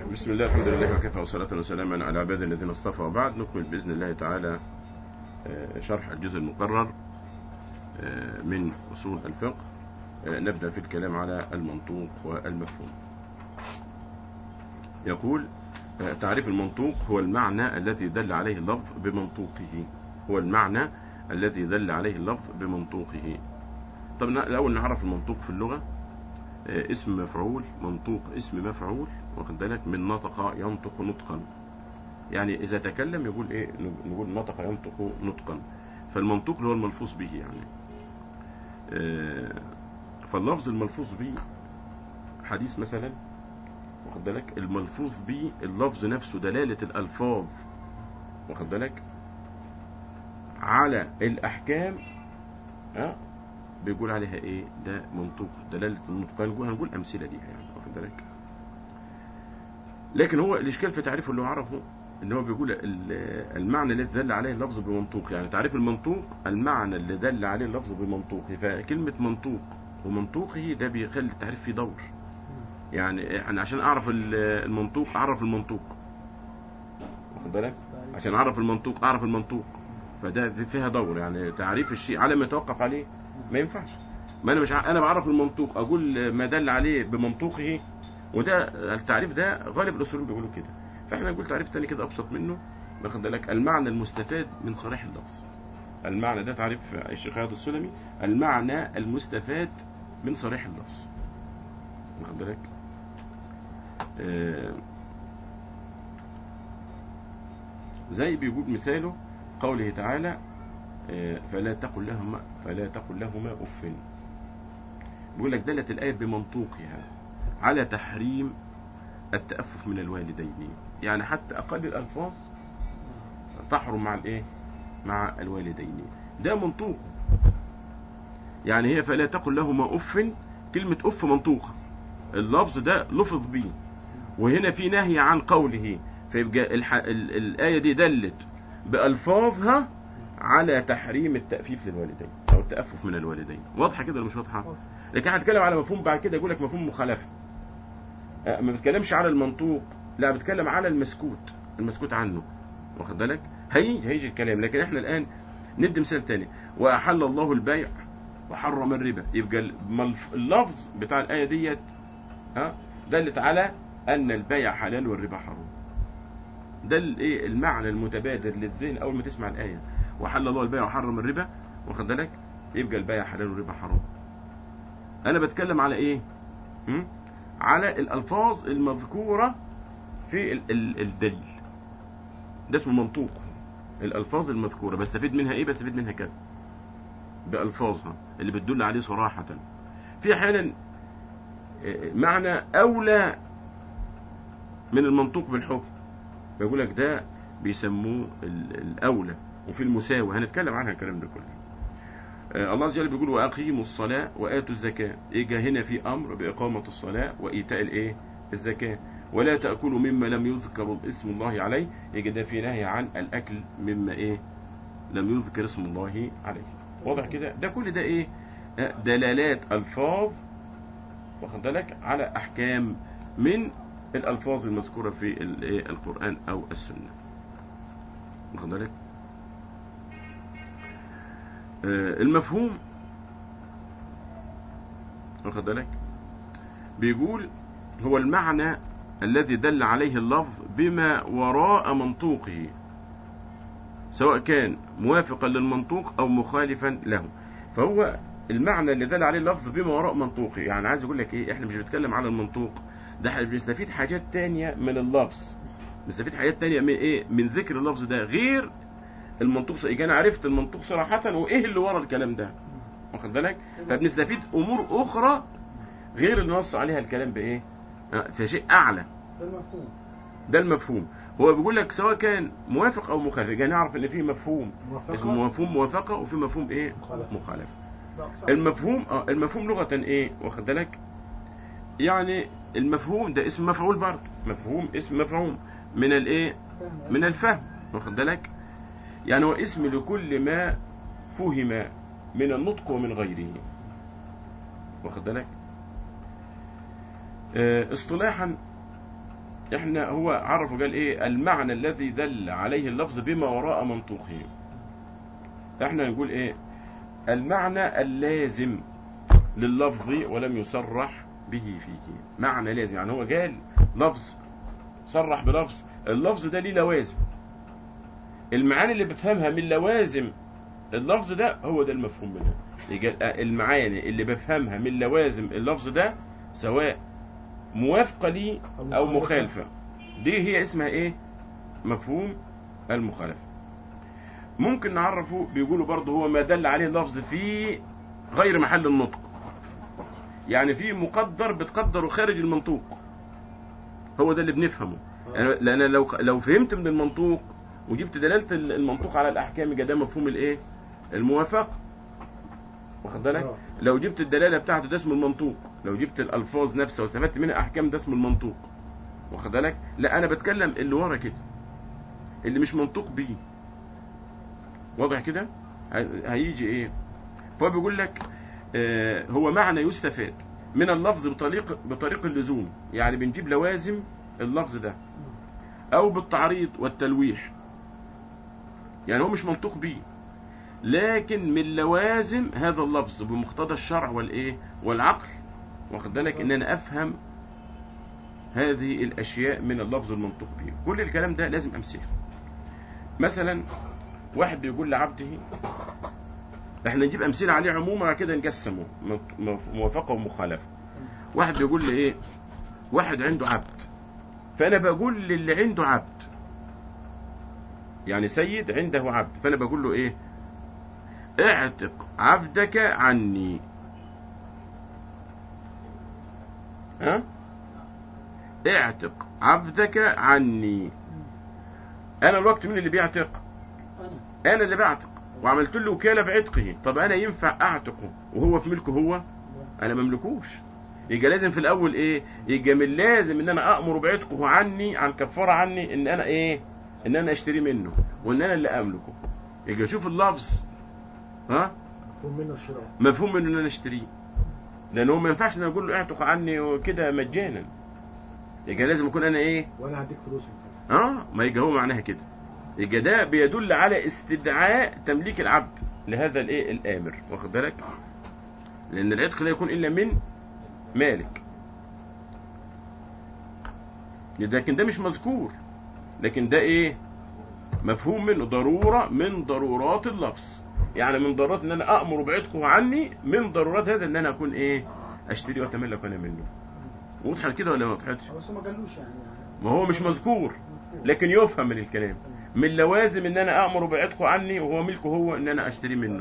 بسم الله الحمد لله وكفى والصلاة والسلام على عباد الذين اصطفى وبعد نكمل بإذن الله تعالى آه، شرح الجزء المقرر آه، من أصول الفقه آه، نبدأ في الكلام على المنطوق والمفهوم يقول آه، تعريف المنطوق هو المعنى الذي دل عليه اللفظ بمنطوقه هو المعنى الذي دل عليه اللفظ بمنطوقه طب الأول نعرف المنطوق في اللغة آه، اسم مفعول منطوق اسم مفعول واخد بالك من نطق ينطق نطقا يعني إذا تكلم يقول إيه نقول نطق ينطق نطقا فالمنطوق اللي هو الملفوظ به يعني آه، فاللفظ الملفوظ به حديث مثلا واخد بالك الملفوظ به اللفظ نفسه دلالة الألفاظ واخد بالك على الأحكام ها بيقول عليها ايه ده منطوق دلالة النطق هنقول هنقول أمثلة ليها يعني واخد بالك لكن هو الإشكال في تعريفه اللي هو عرفه ان هو بيقول ال- المعنى الذي دل عليه اللفظ بمنطوق يعني تعريف المنطوق المعنى اللي دل عليه اللفظ بمنطوقه فكلمة منطوق ومنطوقه ده بيخلي التعريف فيه دور يعني انا عشان اعرف ال- المنطوق اعرف المنطوق واخد بالك عشان اعرف المنطوق اعرف المنطوق فده في- فيها دور يعني تعريف الشيء على ما يتوقف عليه ما ينفعش ما انا مش ع- انا بعرف المنطوق اقول ما دل عليه بمنطوقه وده التعريف ده غالب الاصوليين بيقولوا كده فاحنا نقول تعريف تاني كده ابسط منه واخد بالك المعنى المستفاد من صريح اللفظ المعنى ده تعريف الشيخ خالد السلمي المعنى المستفاد من صريح اللفظ واخد بالك آه، زي بيقول مثاله قوله تعالى آه، فلا تقل لهما فلا تقل لهما اف بيقول لك دلت الايه بمنطوقها على تحريم التأفف من الوالدين يعني حتى أقل الألفاظ تحرم مع الإيه مع الوالدين ده منطوق يعني هي فلا تقل لهما أف كلمة أف منطوقة اللفظ ده لفظ به وهنا في نهي عن قوله فيبقى الح... ال... الآية دي دلت بألفاظها على تحريم التأفيف للوالدين أو التأفف من الوالدين واضحة كده ولا مش واضحة لكن هتكلم على مفهوم بعد كده يقول لك مفهوم مخالفة آه، ما بتكلمش على المنطوق لا بتكلم على المسكوت المسكوت عنه واخد بالك هيجي هيجي الكلام لكن احنا الان ندي مثال تاني واحل الله البيع وحرم الربا يبقى الملف- اللفظ بتاع الايه ديت ها دلت على ان البيع حلال والربا حرام ده الايه المعنى المتبادر للذهن اول ما تسمع الايه وحل الله البيع وحرم الربا واخد بالك يبقى البيع حلال والربا حرام انا بتكلم على ايه هم؟ على الألفاظ المذكورة في ال- ال- الدليل ده اسمه منطوق الألفاظ المذكورة بستفيد منها إيه بستفيد منها كذا بألفاظها اللي بتدل عليه صراحة في أحيانا آه، معنى أولى من المنطوق بالحكم بيقول لك ده بيسموه ال- الأولى وفي المساوي هنتكلم عنها الكلام ده كله آه، الله عز وجل بيقول واقيموا الصلاه واتوا الزكاه اجا هنا في امر باقامه الصلاه وايتاء الايه الزكاه ولا تاكلوا مما لم يذكر اسم الله عليه يجي ده في نهي عن الاكل مما ايه لم يذكر اسم الله عليه واضح كده ده كل ده ايه آه، دلالات الفاظ واخد بالك على احكام من الالفاظ المذكوره في الإيه؟ القران او السنه واخد بالك آه، المفهوم واخد بالك بيقول هو المعنى الذي دل عليه اللفظ بما وراء منطوقه سواء كان موافقا للمنطوق او مخالفا له فهو المعنى اللي دل عليه اللفظ بما وراء منطوقه يعني عايز اقول لك ايه احنا مش بنتكلم على المنطوق ده احنا بنستفيد حاجات تانية من اللفظ بنستفيد حاجات تانية من ايه من ذكر اللفظ ده غير المنطوق يبقى انا عرفت المنطوق صراحة وايه اللي ورا الكلام ده واخد بالك فبنستفيد امور اخرى غير اللي نص عليها الكلام بايه آه، في شيء اعلى ده المفهوم ده المفهوم هو بيقول لك سواء كان موافق او مخالف يعني نعرف ان في مفهوم اسمه موافقة مفهوم موافقه وفي مفهوم ايه مخالفة. مخالفه بأقسام. المفهوم اه المفهوم لغه ايه واخد بالك يعني المفهوم ده اسم مفعول برضه مفهوم اسم مفعول من الايه فاهم؟ من الفهم واخد بالك يعني هو اسم لكل ما فهم من النطق ومن غيره واخد بالك آه، اصطلاحا احنا هو عرف وقال ايه المعنى الذي دل عليه اللفظ بما وراء منطوقه احنا نقول ايه المعنى اللازم لللفظ ولم يصرح به فيه معنى لازم يعني هو قال لفظ صرح بلفظ اللفظ ده ليه لوازم المعاني اللي بفهمها من لوازم اللفظ ده هو ده المفهوم منها يبقى المعاني اللي بفهمها من لوازم اللفظ ده سواء موافقة لي أو مخالفة دي هي اسمها إيه مفهوم المخالفة ممكن نعرفه بيقولوا برضه هو ما دل عليه اللفظ في غير محل النطق يعني في مقدر بتقدره خارج المنطوق هو ده اللي بنفهمه يعني لأن لو لو فهمت من المنطوق وجبت دلالة المنطوق على الأحكام يبقى ده مفهوم الإيه الموافقة واخد بالك آه. لو جبت الدلاله بتاعته ده اسمه المنطوق لو جبت الالفاظ نفسها واستفدت منها احكام ده اسمه المنطوق واخد بالك لا انا بتكلم اللي ورا كده اللي مش منطوق بيه واضح كده هي- هيجي ايه فهو بيقول لك آه هو معنى يستفاد من اللفظ بطريق بطريق اللزوم يعني بنجيب لوازم اللفظ ده او بالتعريض والتلويح يعني هو مش منطوق بيه لكن من لوازم هذا اللفظ بمقتضى الشرع والايه والعقل واخد بالك ان انا افهم هذه الاشياء من اللفظ المنطوق به كل الكلام ده لازم امثله مثلا واحد بيقول لعبده احنا نجيب امثله عليه عموما كده نقسمه مف- مف- موافقه ومخالفه واحد بيقول لي ايه واحد عنده عبد فانا بقول للي عنده عبد يعني سيد عنده عبد فانا بقول له ايه اعتق عبدك عني ها اعتق عبدك عني انا الوقت مين اللي بيعتق انا انا اللي بعتق وعملت له وكاله بعتقه طب انا ينفع اعتقه وهو في ملكه هو انا مملكوش يبقى لازم في الاول ايه يبقى من لازم ان انا امر بعتقه عني عن كفاره عني ان انا ايه ان انا اشتري منه وان انا اللي املكه يبقى شوف اللفظ ها مفهوم منه الشراء مفهوم منه ان انا اشتريه لان هو ما ينفعش ان أنا اقول له اعتق عني وكده مجانا يبقى لازم اكون انا ايه وانا هديك فلوس اه ما يبقى هو معناها كده يبقى ده بيدل على استدعاء تمليك العبد لهذا الايه الامر واخد بالك لان العتق لا يكون الا من مالك لكن ده مش مذكور لكن ده ايه مفهوم منه ضروره من ضرورات اللفظ يعني من ضرورات ان انا امر بعتقه عني من ضرورات هذا ان انا اكون ايه اشتري واتملك انا منه وضحت كده ولا ما وضحتش بس ما قالوش يعني ما هو مش مذكور لكن يفهم من الكلام من لوازم ان انا امر بعتقه عني وهو ملكه هو ان انا اشتري منه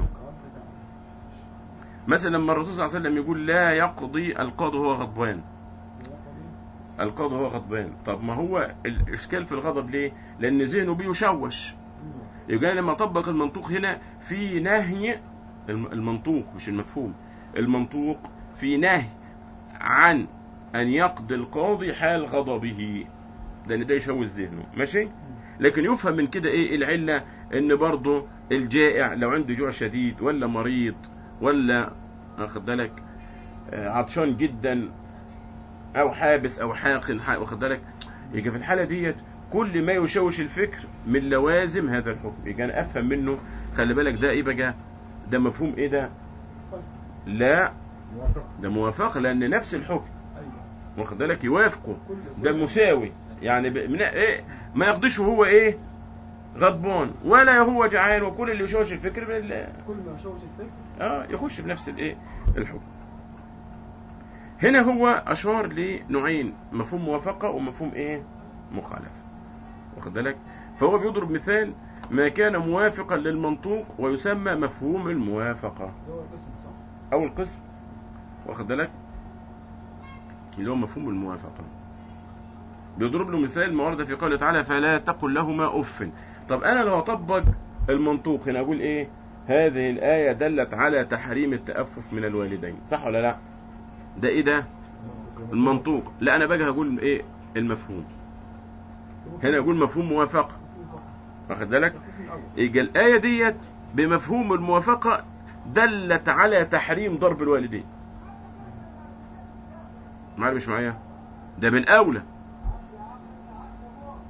مثلا لما الرسول صلى الله عليه وسلم يقول لا يقضي القاضي وهو غضبان القاضي وهو غضبان طب ما هو الاشكال في الغضب ليه لان ذهنه بيشوش يبقى أنا لما اطبق المنطوق هنا في نهي الم- المنطوق مش المفهوم المنطوق في نهي عن ان يقضي القاضي حال غضبه لان ده يشوش ذهنه ماشي لكن يفهم من كده ايه العله ان برضه الجائع لو عنده جوع شديد ولا مريض ولا واخد بالك آه، عطشان جدا او حابس او حاقن ح- واخد بالك يبقى في الحاله ديت كل ما يشوش الفكر من لوازم هذا الحكم يبقى انا افهم منه خلي بالك ده ايه بقى ده مفهوم ايه ده لا موافق ده موافقه لان نفس الحكم ايوه واخد بالك يوافقه كل ده مساوي يعني ب... من ايه ما يقضيش وهو ايه غضبان ولا هو جعان وكل اللي يشوش الفكر بال... كل ما شوش الفكر اه يخش بنفس الايه الحكم هنا هو اشار لنوعين مفهوم موافقه ومفهوم ايه مخالفه واخد بالك فهو بيضرب مثال ما كان موافقا للمنطوق ويسمى مفهوم الموافقه ده هو القسم صح اول قسم واخد بالك اللي هو مفهوم الموافقه بيضرب له مثال ما ورد في قوله تعالى فلا تقل لهما اف طب انا لو اطبق المنطوق هنا اقول ايه هذه الايه دلت على تحريم التأفف من الوالدين صح ولا لا ده ايه ده المنطوق لا انا باجي هقول ايه المفهوم هنا اقول مفهوم موافقه واخد بالك القسم الاول يبقى الآية ديت بمفهوم الموافقة دلت على تحريم ضرب الوالدين معايا مش معايا ده من أولى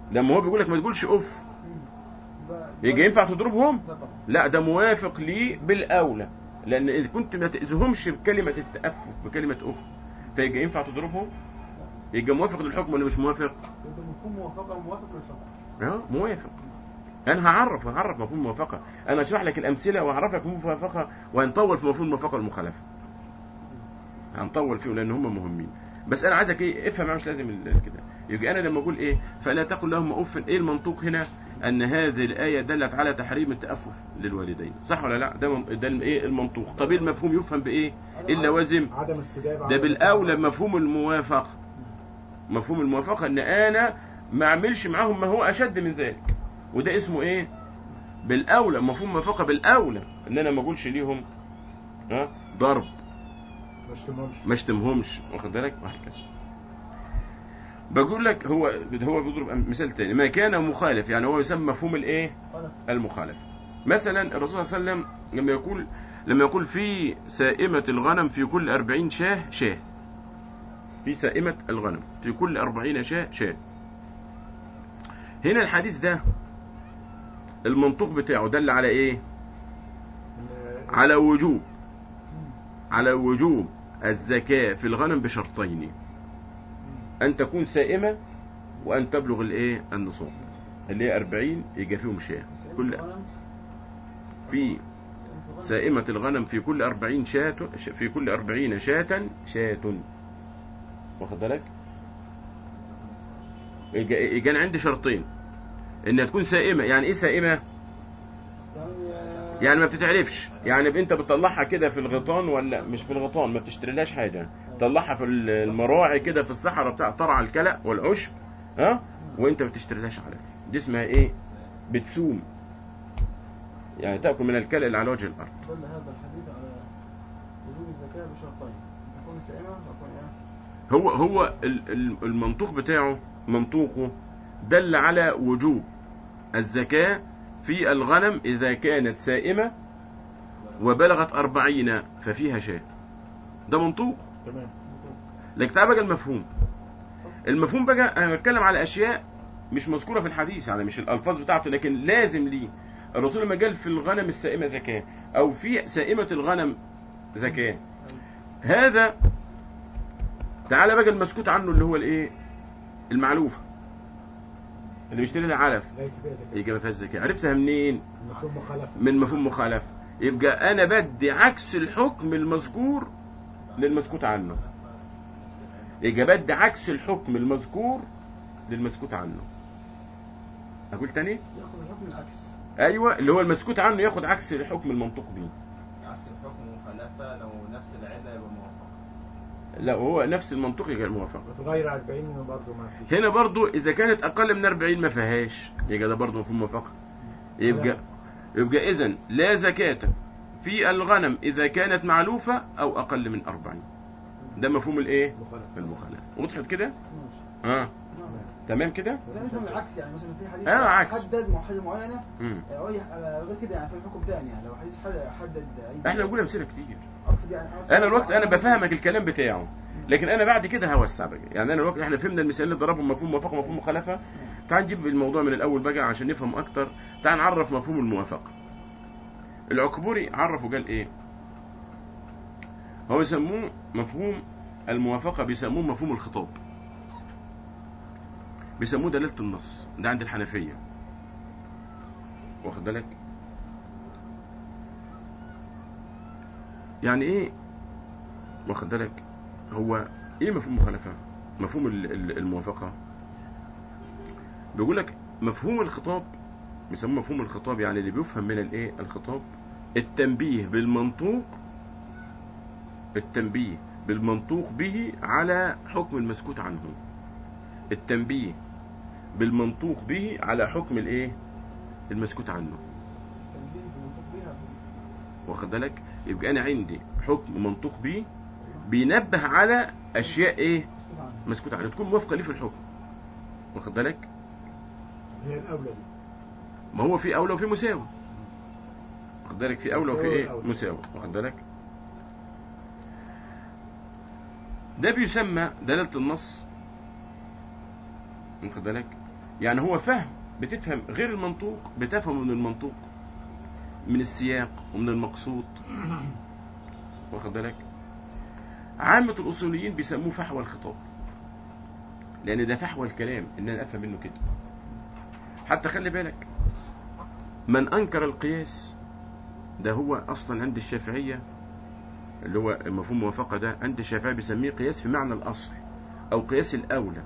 لما هو بيقول لك ما تقولش اف ب- يجي ينفع تضربهم لا طبعا لا ده موافق ليه بالاولى لان اذا كنت ما تاذيهمش بكلمه التأفف بكلمه اف فيجي ينفع تضربهم يبقى موافق للحكم ولا مش موافق يبقى مفهوم موافقة موافق للشرع اه موافق انا هعرف هعرف مفهوم الموافقه انا اشرح لك الامثله وهعرفك مفهوم الموافقه وهنطول في مفهوم الموافقه والمخالفه هنطول فيه لان هم مهمين بس انا عايزك ايه افهم مش لازم ال- كده يجي انا لما اقول ايه فلا تقل لهم اف ايه المنطوق هنا ان هذه الايه دلت على تحريم التأفف للوالدين صح ولا لا ده من- ده ايه المنطوق طب ايه المفهوم يفهم بايه الا وزم عدم استجابة ده عدم بالاولى استجابة. مفهوم الموافقه مفهوم الموافقه ان انا ما اعملش معاهم ما هو اشد من ذلك وده اسمه ايه بالاولى مفهوم الموافقه بالاولى ان انا ما اقولش ليهم ها ضرب ما اشتمهمش ما اشتمهمش واخد بالك وهكذا بقول لك هو هو بيضرب مثال تاني ما كان مخالف يعني هو يسمى مفهوم الايه خلاص المخالفه مثلا الرسول صلى الله عليه وسلم لما يقول لما يقول في سائمة الغنم في كل أربعين شاه شاه في سائمة الغنم في كل أربعين شاه شاه هنا الحديث ده المنطوق بتاعه دل على ايه إن- على وجوب على وجوب الزكاة في الغنم بشرطين أن تكون سائمة وأن تبلغ الايه النصاب اللي هي 40 يجي فيهم شاه كل في سائمة الغنم في كل أربعين شاة في كل أربعين شاة شاة واخد بالك يجي يجي أنا عندي شرطين إنها تكون سائمة يعني إيه سائمة يعني ما بتتعرفش يعني انت بتطلعها كده في الغيطان ولا مش في الغيطان ما بتشتريلهاش حاجه تطلعها في المراعي كده في الصحراء بتاع ترعى الكلى والعشب ها وانت ما بتشتريلهاش علف دي اسمها ايه بتسوم يعني تاكل من الكلى اللي على وجه الارض دل هذا الحديث على وجوب الزكاة بشرطين أن تكون سائمة وتكون إيه؟ هو هو ال- ال- المنطوق بتاعه منطوقه دل على وجوب الزكاة في الغنم إذا كانت سائمة وبلغت أربعين ففيها شاة ده منطوق تمام لكن تعال بقى المفهوم المفهوم بقى أنا بتكلم على أشياء مش مذكورة في الحديث يعني مش الألفاظ بتاعته لكن لازم ليه الرسول لما قال في الغنم السائمة زكاة أو في سائمة الغنم زكاة هذا تعالى بقى المسكوت عنه اللي هو الايه المعلوفة اللي بيشتري لها علف ليس فيها زكاة يجي ما فيهاش زكاة عرفتها منين مفهوم مخالفة من مفهوم مخالفة يبقى انا بدي عكس الحكم المذكور للمسكوت عنه يبقى بدي عكس الحكم المذكور للمسكوت عنه اقول تاني يأخذ الحكم العكس ايوه اللي هو المسكوت عنه ياخد عكس الحكم المنطوق به عكس الحكم مخالفة لو نفس العلة يبقى موافق لا هو نفس المنطق يبقى الموافقة وفي غير 40 برضه ما فيش هنا برضو اذا كانت اقل من 40 ما فيهاش يبقى ده برضو مفهوم موافقه يبقى يبقى اذا لا زكاة في الغنم اذا كانت معلوفة او اقل من 40 ده مفهوم الايه مخالفة المخالفه وضحت كده ماشي اه نعم. تمام كده ده نفهم العكس يعني مثلا في حديث آه، عكس. حدد مع حاجة معينة مم. آه، غير آه، غير كده يعني في الحكم تاني يعني لو حديث حد- حدد أي احنا بنقول امثله كتير أقصد يعني أقصد انا الوقت انا بفهمك الكلام بتاعه لكن انا بعد كده هوسع بقى يعني انا الوقت احنا فهمنا المثال اللي ضربهم مفهوم موافقه ومفهوم مخالفه تعال نجيب الموضوع من الاول بقى عشان نفهم اكتر تعال نعرف مفهوم الموافقه العكبوري عرف وقال ايه هو يسموه مفهوم الموافقه بيسموه مفهوم الخطاب بيسموه دلاله النص ده عند الحنفيه واخد بالك يعني ايه واخد بالك هو ايه مفهوم مخالفه مفهوم ال- ال- الموافقه بيقول لك مفهوم الخطاب بيسموه مفهوم الخطاب يعني اللي بيفهم من الايه الخطاب التنبيه بالمنطوق التنبيه بالمنطوق به على حكم المسكوت عنه التنبيه بالمنطوق به على حكم الايه المسكوت عنه تنبيه بمنطق بيها واخد بالك يبقى انا عندي حكم منطوق به بينبه على اشياء ايه مسكوت عنه مسكوت عنها تكون موافقه ليه في الحكم واخد بالك هي الأولى دي ما هو في اولى وفي مساوي واخد بالك في اولى وفي مساوي ايه وأولى. مساوي واخد بالك ده بيسمى دلاله النص واخد بالك يعني هو فهم بتفهم غير المنطوق بتفهم من المنطوق من السياق ومن المقصود واخد بالك عامة الأصوليين بيسموه فحوى الخطاب لأن ده فحوى الكلام إن أنا أفهم منه كده حتى خلي بالك من أنكر القياس ده هو أصلا عند الشافعية اللي هو مفهوم موافقة ده عند الشافعية بيسميه قياس في معنى الأصل أو قياس الأولى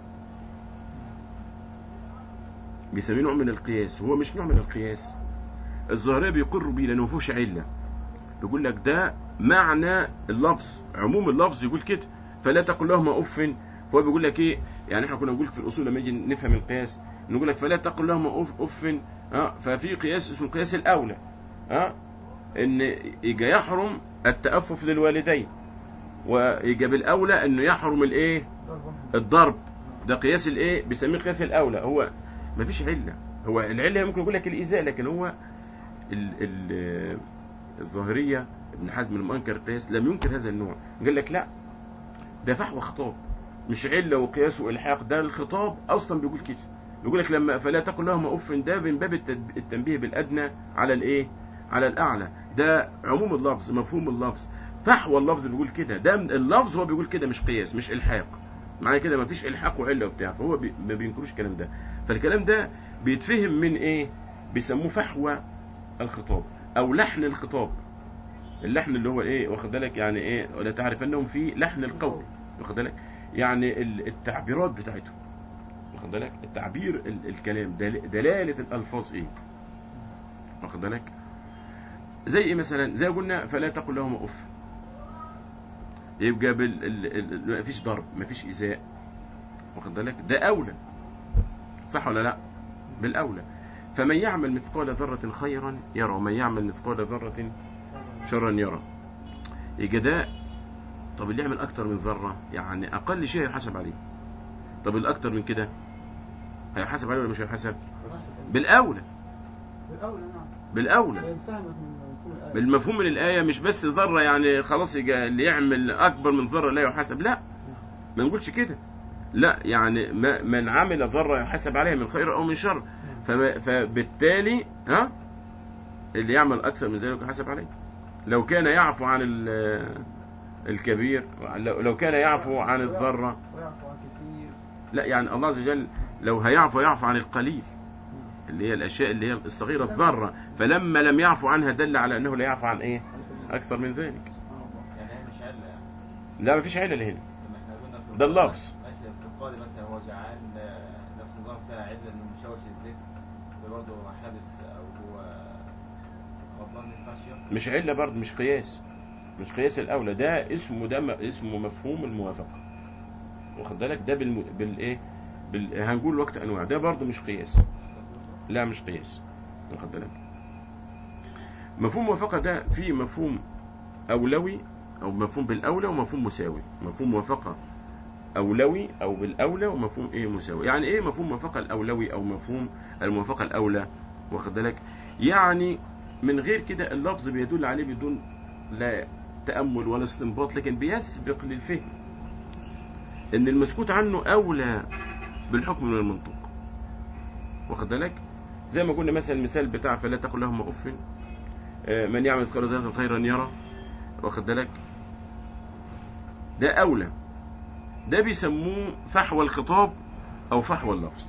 بيسميه نوع من القياس وهو مش نوع من القياس الظاهرية بيقروا بيه لأنه مفيهوش علة بيقول لك ده معنى اللفظ عموم اللفظ يقول كده فلا تقل لهما اف هو بيقول لك ايه يعني احنا كنا نقول في الاصول لما يجي نفهم القياس نقول لك فلا تقل لهما اف اف اه ففي قياس اسمه القياس الاولى اه ان يجي يحرم التأفف للوالدين ويجي بالاولى انه يحرم الايه ضربة الضرب ده قياس الايه بيسميه قياس الاولى هو مفيش عله هو العله ممكن يقول لك الايذاء لكن هو ال ال الظاهريه ابن حزم المنكر القياس لم ينكر هذا النوع قال لك لا ده فحوى خطاب مش عله وقياس والحاق ده الخطاب اصلا بيقول كده بيقول لك لما فلا تقل لهما اف ده من باب التد- التنبيه بالادنى على الايه على الاعلى ده عموم اللفظ مفهوم اللفظ فحوى اللفظ بيقول كده ده من- اللفظ هو بيقول كده مش قياس مش الحاق معنى كده ما فيش الحاق وعله وبتاع فهو بي ما بينكروش الكلام ده فالكلام ده بيتفهم من ايه بيسموه فحوى الخطاب او لحن الخطاب اللحن اللي هو ايه واخد بالك يعني ايه ولا تعرف انهم في لحن القول واخد بالك يعني ال- التعبيرات بتاعتهم واخد بالك التعبير ال- الكلام دل- دلاله الالفاظ ايه واخد بالك زي ايه مثلا زي قلنا فلا تقل لهما اف يبقى بال ال- ال- ما فيش ضرب ما فيش ايذاء واخد بالك ده اولى صح ولا لا بالاولى فمن يعمل مثقال ذره خيرا يرى ومن يعمل مثقال ذره شرا يرى يبقى ده طب اللي يعمل اكتر من ذره يعني اقل شيء هيحاسب عليه طب الاكتر من كده هيحاسب عليه ولا مش هيحاسب بالاولى بالأولى نعم بالاولى هي فهمت من مفهوم الآية بالمفهوم من الآية مش بس ذرة يعني خلاص يجي اللي يعمل أكبر من ذرة لا يحاسب لا ما نقولش كده لا يعني ما من عمل ذرة يحاسب عليها من خير أو من شر فما- فبالتالي ها اللي يعمل أكثر من ذلك يحاسب عليه لو كان يعفو عن ال- الكبير لو لو كان يعفو عن الذرة ويعفو عن كثير لا يعني الله عز وجل لو هيعفو يعفو عن القليل اللي هي الأشياء اللي هي الصغيرة الذرة فلما لم يعفو عنها دل على أنه لا يعفو عن إيه عن كثير. أكثر من ذلك سبحان الله يعني هي مش علة يعني لا مفيش علة هنا لما احنا قلنا في ده القاضي- اللفظ. ماشي في القاضي مثلا هو جعان آه، نفس النظام فيها علة انه مشوش الذكر ده برضه حابس او هو غضبان ما ينفعش يحكم مش علة برضه مش قياس مش قياس الأولى ده اسمه ده م- اسمه مفهوم الموافقة واخد بالك ده بالم... بالإيه بال... هنقول وقت أنواع ده برضه مش قياس لا مش قياس واخد بالك مفهوم موافقة ده فيه مفهوم أولوي أو مفهوم بالأولى ومفهوم مساوي مفهوم موافقة أولوي أو بالأولى ومفهوم إيه مساوي يعني إيه مفهوم موافقة الأولوي أو مفهوم الموافقة الأولى واخد بالك يعني من غير كده اللفظ بيدل عليه بدون لا تأمل ولا استنباط لكن بيسبق للفهم إن المسكوت عنه أولى بالحكم من المنطق واخد بالك زي ما قلنا مثلا المثال بتاع فلا تقل لهما اف آه، من يعمل مثقال ذره خيرا يرى واخد بالك ده اولى ده بيسموه فحوى الخطاب او فحوى اللفظ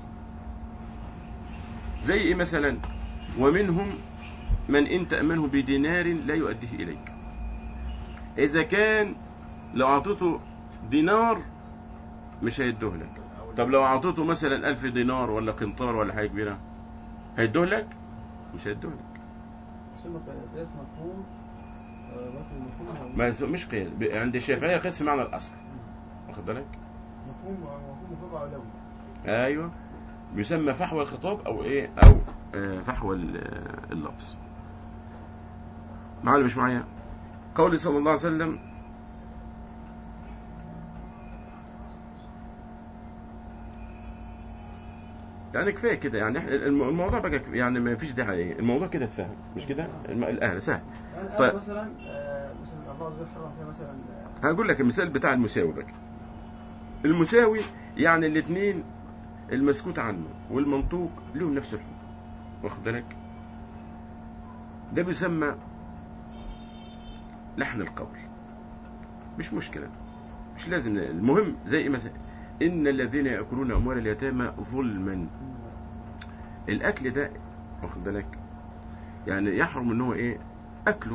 زي ايه مثلا ومنهم من ان تامنه بدينار لا يؤديه اليك اذا كان لو اعطيته دينار مش هيديه لك طب لو اعطيته مثلا ألف دينار ولا قنطار ولا حاجه كبيره هيديه لك مش هيديه لك ثم قياس مفهوم آه، مثل المفهوم هو ما يسو- مش قياس ب- عند الشافعيه قياس في معنى الاصل واخد بالك مفهوم مفهوم مفهوم علوي ايوه يسمى فحوى الخطاب او ايه او آه، فحوى ال- آه، اللفظ معايا مش معايا قول صلى الله عليه وسلم يعني كفايه كده يعني إحنا الم- الموضوع بقى ك- يعني ما فيش داعي الموضوع كده اتفهم مش كده الم- الاهل سهل يعني طيب. آية مثلا آه، مثلا الله عز وجل حرم فيها مثلا آه، هقول لك المثال بتاع المساوي بقى المساوي يعني الاثنين المسكوت عنه والمنطوق لهم نفس الحكم واخد بالك ده بيسمى لحن القول مش مشكلة مش لازم المهم زي إيه مثلا إن الذين يأكلون أموال اليتامى ظلما الأكل ده واخد بالك يعني يحرم إن هو إيه أكله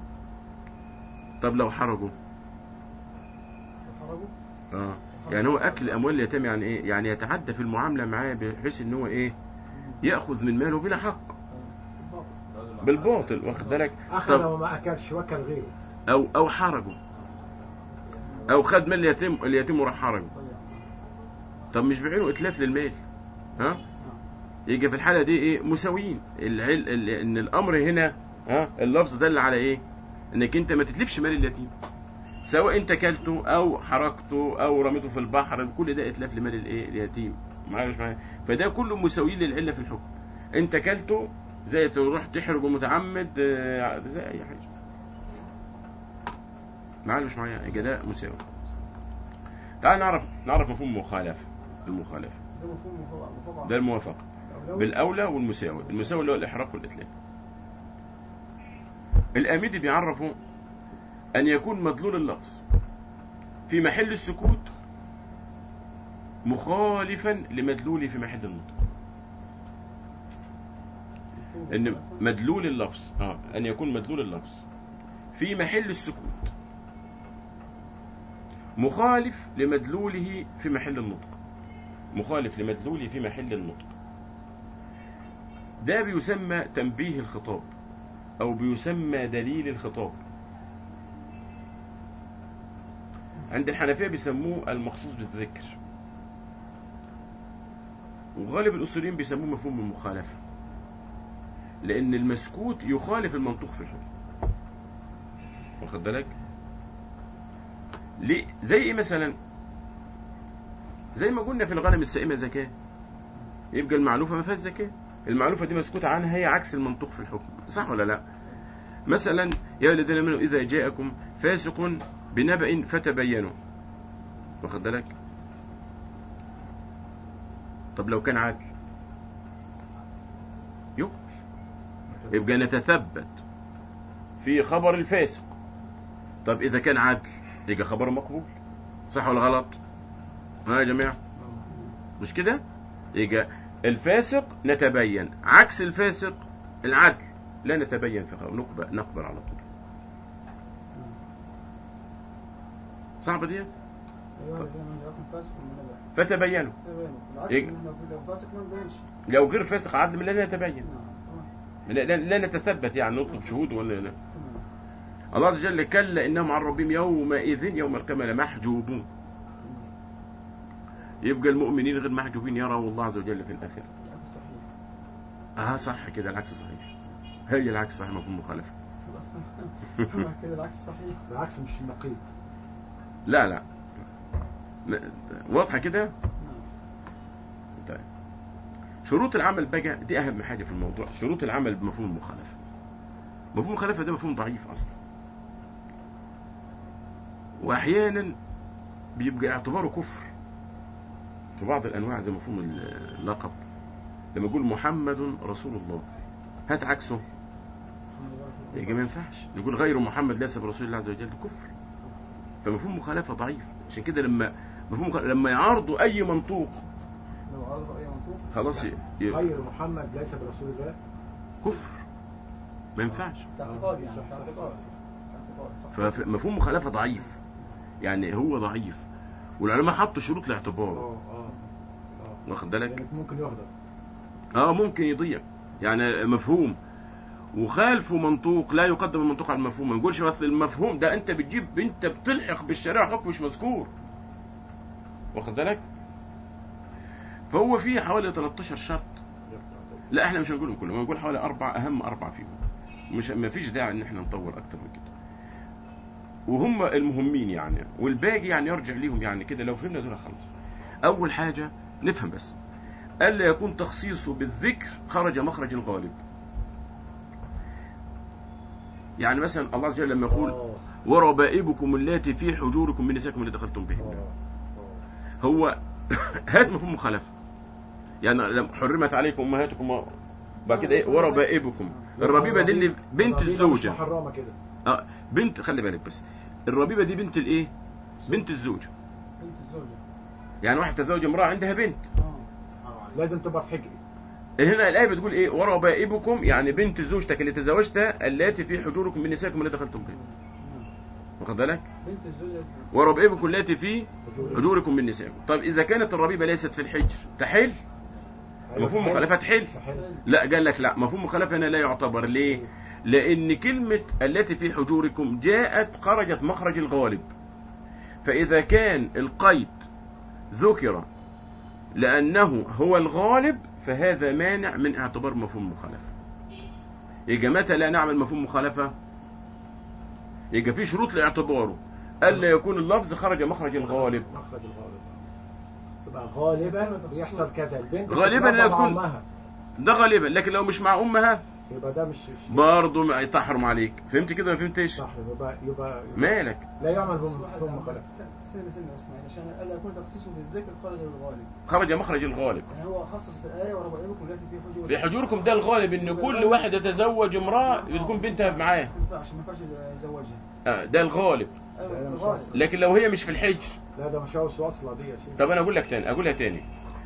طب لو حرجه خرجوا اه يعني هو أكل أموال اليتامى يعني إيه يعني يتعدى في المعاملة معاه بحيث إن هو إيه يأخذ من ماله بلا حق بالباطل واخد بالك اخذ طب وما اكلش وكل غيره أو أو حرجه أو خد مال اليتيم اليتيم وراح حرجه طب مش بعينه إتلاف للمال ها يجي في الحالة دي إيه مساويين العل... ال... إن الأمر هنا ها اللفظ دل على إيه إنك أنت ما تتلفش مال اليتيم سواء أنت كلته أو حركته أو رميته في البحر كل ده إتلاف لمال الإيه اليتيم معايا مش معايا فده كله مساويين للعلة في الحكم أنت كلته زي تروح تحرجه متعمد آه، زي أي حاجة معايا مش معايا يبقى ده مساوي تعال نعرف نعرف مفهوم المخالفة المخالفة ده مفهوم مفوق- مفوق ده الموافقة الأولوي. بالأولى والمساوي المساوي اللي هو الإحراق والإتلاف الآمدي بيعرفوا أن يكون مدلول اللفظ في محل السكوت مخالفا لمدلوله في محل النطق مفهوم ان مخالفة. مدلول اللفظ اه ان يكون مدلول اللفظ في محل السكوت مخالف لمدلوله في محل النطق مخالف لمدلوله في محل النطق ده بيسمى تنبيه الخطاب او بيسمى دليل الخطاب عند الحنفية بيسموه المخصوص بالذكر وغالب الأصوليين بيسموه مفهوم المخالفة لأن المسكوت يخالف المنطوق في الحكم واخد بالك ليه زي ايه مثلا زي ما قلنا في الغنم السائمة زكاة يبقى المعلوفة ما فيهاش زكاة المعلوفة دي مسكوت عنها هي عكس المنطوق في الحكم صح ولا لا مثلا يا الذين امنوا اذا جاءكم فاسق بنبأ فتبينوا واخد بالك طب لو كان عادل يقبل يبقى نتثبت في خبر الفاسق طب إذا كان عدل يبقى خبر مقبول صح ولا غلط ها يا جماعة مش كده يبقى الفاسق نتبين عكس الفاسق العدل لا نتبين في خبر نقبل, نقبل على طول صعبة ديت أيوة الذين من جاءكم فاسق من نبأ فتبينوا تبينوا بالعكس إيه؟ إن لو فاسق ما نبينش لو غير فاسق عدل لا نتبين نعم تمام لا, لا, لا نتثبت يعني نطلب شهود ولا لا تمام الله عز وجل كلا انهم عن ربهم يومئذ يوم القيامه لمحجوبون يبقى المؤمنين غير محجوبين يروا الله عز وجل في الاخره العكس صحيح اه صح كده العكس صحيح هي العكس صحيح مفهوم مخالفه تمام كده العكس صحيح بالعكس مش النقيض لا لا م- واضحه كده نعم طيب شروط العمل بقى دي اهم حاجه في الموضوع شروط العمل بمفهوم المخالفه مفهوم المخالفه ده مفهوم ضعيف اصلا واحيانا بيبقى اعتباره كفر في بعض الانواع زي مفهوم اللقب لما يقول محمد رسول الله هات عكسه يبقى ما ينفعش نقول غير محمد ليس برسول الله عز وجل ده كفر فمفهوم مخالفه ضعيف عشان كده لما مفهوم مخالفة لما يعارضوا اي منطوق لو عرض أي منطوق خلاص ي- ي- غير محمد ليس برسول الله كفر ما ينفعش اعتقاد يعني صح، صح، اعتقاد صح. اعتقاد صح فمفهوم مخالفة ضعيف يعني هو ضعيف والعلماء حطوا شروط لاعتباره اه اه اه واخد بالك يعني ممكن يهدر اه ممكن يضيع يعني مفهوم وخالفه منطوق لا يقدم المنطوق على المفهوم ما نقولش اصل المفهوم ده انت بتجيب انت بتلحق بالشريعه حكم مش مذكور واخد بالك فهو فيه حوالي 13 شرط لا احنا مش هنقولهم كلهم هنقول حوالي اربع اهم اربع فيهم مش ما فيش داعي ان احنا نطول اكتر من كده وهم المهمين يعني والباقي يعني يرجع ليهم يعني كده لو فهمنا دول خلاص اول حاجه نفهم بس الا يكون تخصيصه بالذكر خرج مخرج الغالب يعني مثلا الله عز وجل لما يقول آه، وربائبكم اللاتي في حجوركم من نسائكم اللي دخلتم بهن آه، آه. هو هات مفهوم مخالفه يعني لما حرمت عليكم امهاتكم و- بعد كده ايه وربائبكم الربيبه دي اللي بنت الربيبة مش الزوجه محرمه كده اه بنت خلي بالك بس الربيبه دي بنت الايه بنت الزوجه بنت الزوجة يعني واحد تزوج امراه عندها بنت اه حرام عليك. لازم تبقى في حجري هنا الايه بتقول ايه وربائبكم يعني بنت زوجتك اللي تزوجتها اللاتي في حجوركم من نسائكم اللي دخلتم بهم نعم. واخد بالك بنت الزوجة وربائبكم اللاتي في حجوركم من نسائكم طب اذا كانت الربيبه ليست في الحجر تحل مفهوم مخالفه تحل تحل. لا قال لك لا مفهوم مخالفه هنا لا يعتبر ليه لان كلمه التي في حجوركم جاءت خرجت مخرج الغالب فاذا كان القيد ذكر لانه هو الغالب فهذا مانع من اعتبار مفهوم مخالفه يبقى متى لا نعمل مفهوم مخالفه يبقى في شروط لاعتباره الا يكون اللفظ خرج مخرج الغالب مخرج الغالب تبقى غالبا بيحصل كذا البنت غالباً بتتربى لا مع تكون- امها ده غالبا لكن لو مش مع امها يبقى ده مش مش- برضه ما يتحرم عليك فهمت كده ولا فهمتش صح يبقى يبقى, يبقى مالك لا يعمل بس واحد مفهوم بس مخالفه سنة سنة اسمع عشان ألا يكون تخصيصه بالذكر خارج الغالب خرج مخرج الغالب يعني هو خصص في الآية وربائبكم التي في حجور في حجوركم ده الغالب ان كل واحد يتزوج امراه بتكون بنتها معاه ما ينفعش ما ينفعش يزوجها آه، ده الغالب أيوة لا، مش الغالب أصل. لكن لو هي مش في الحجر لا ده مش عاوز واصله دي يا شيخ طب انا اقول لك تاني اقولها تاني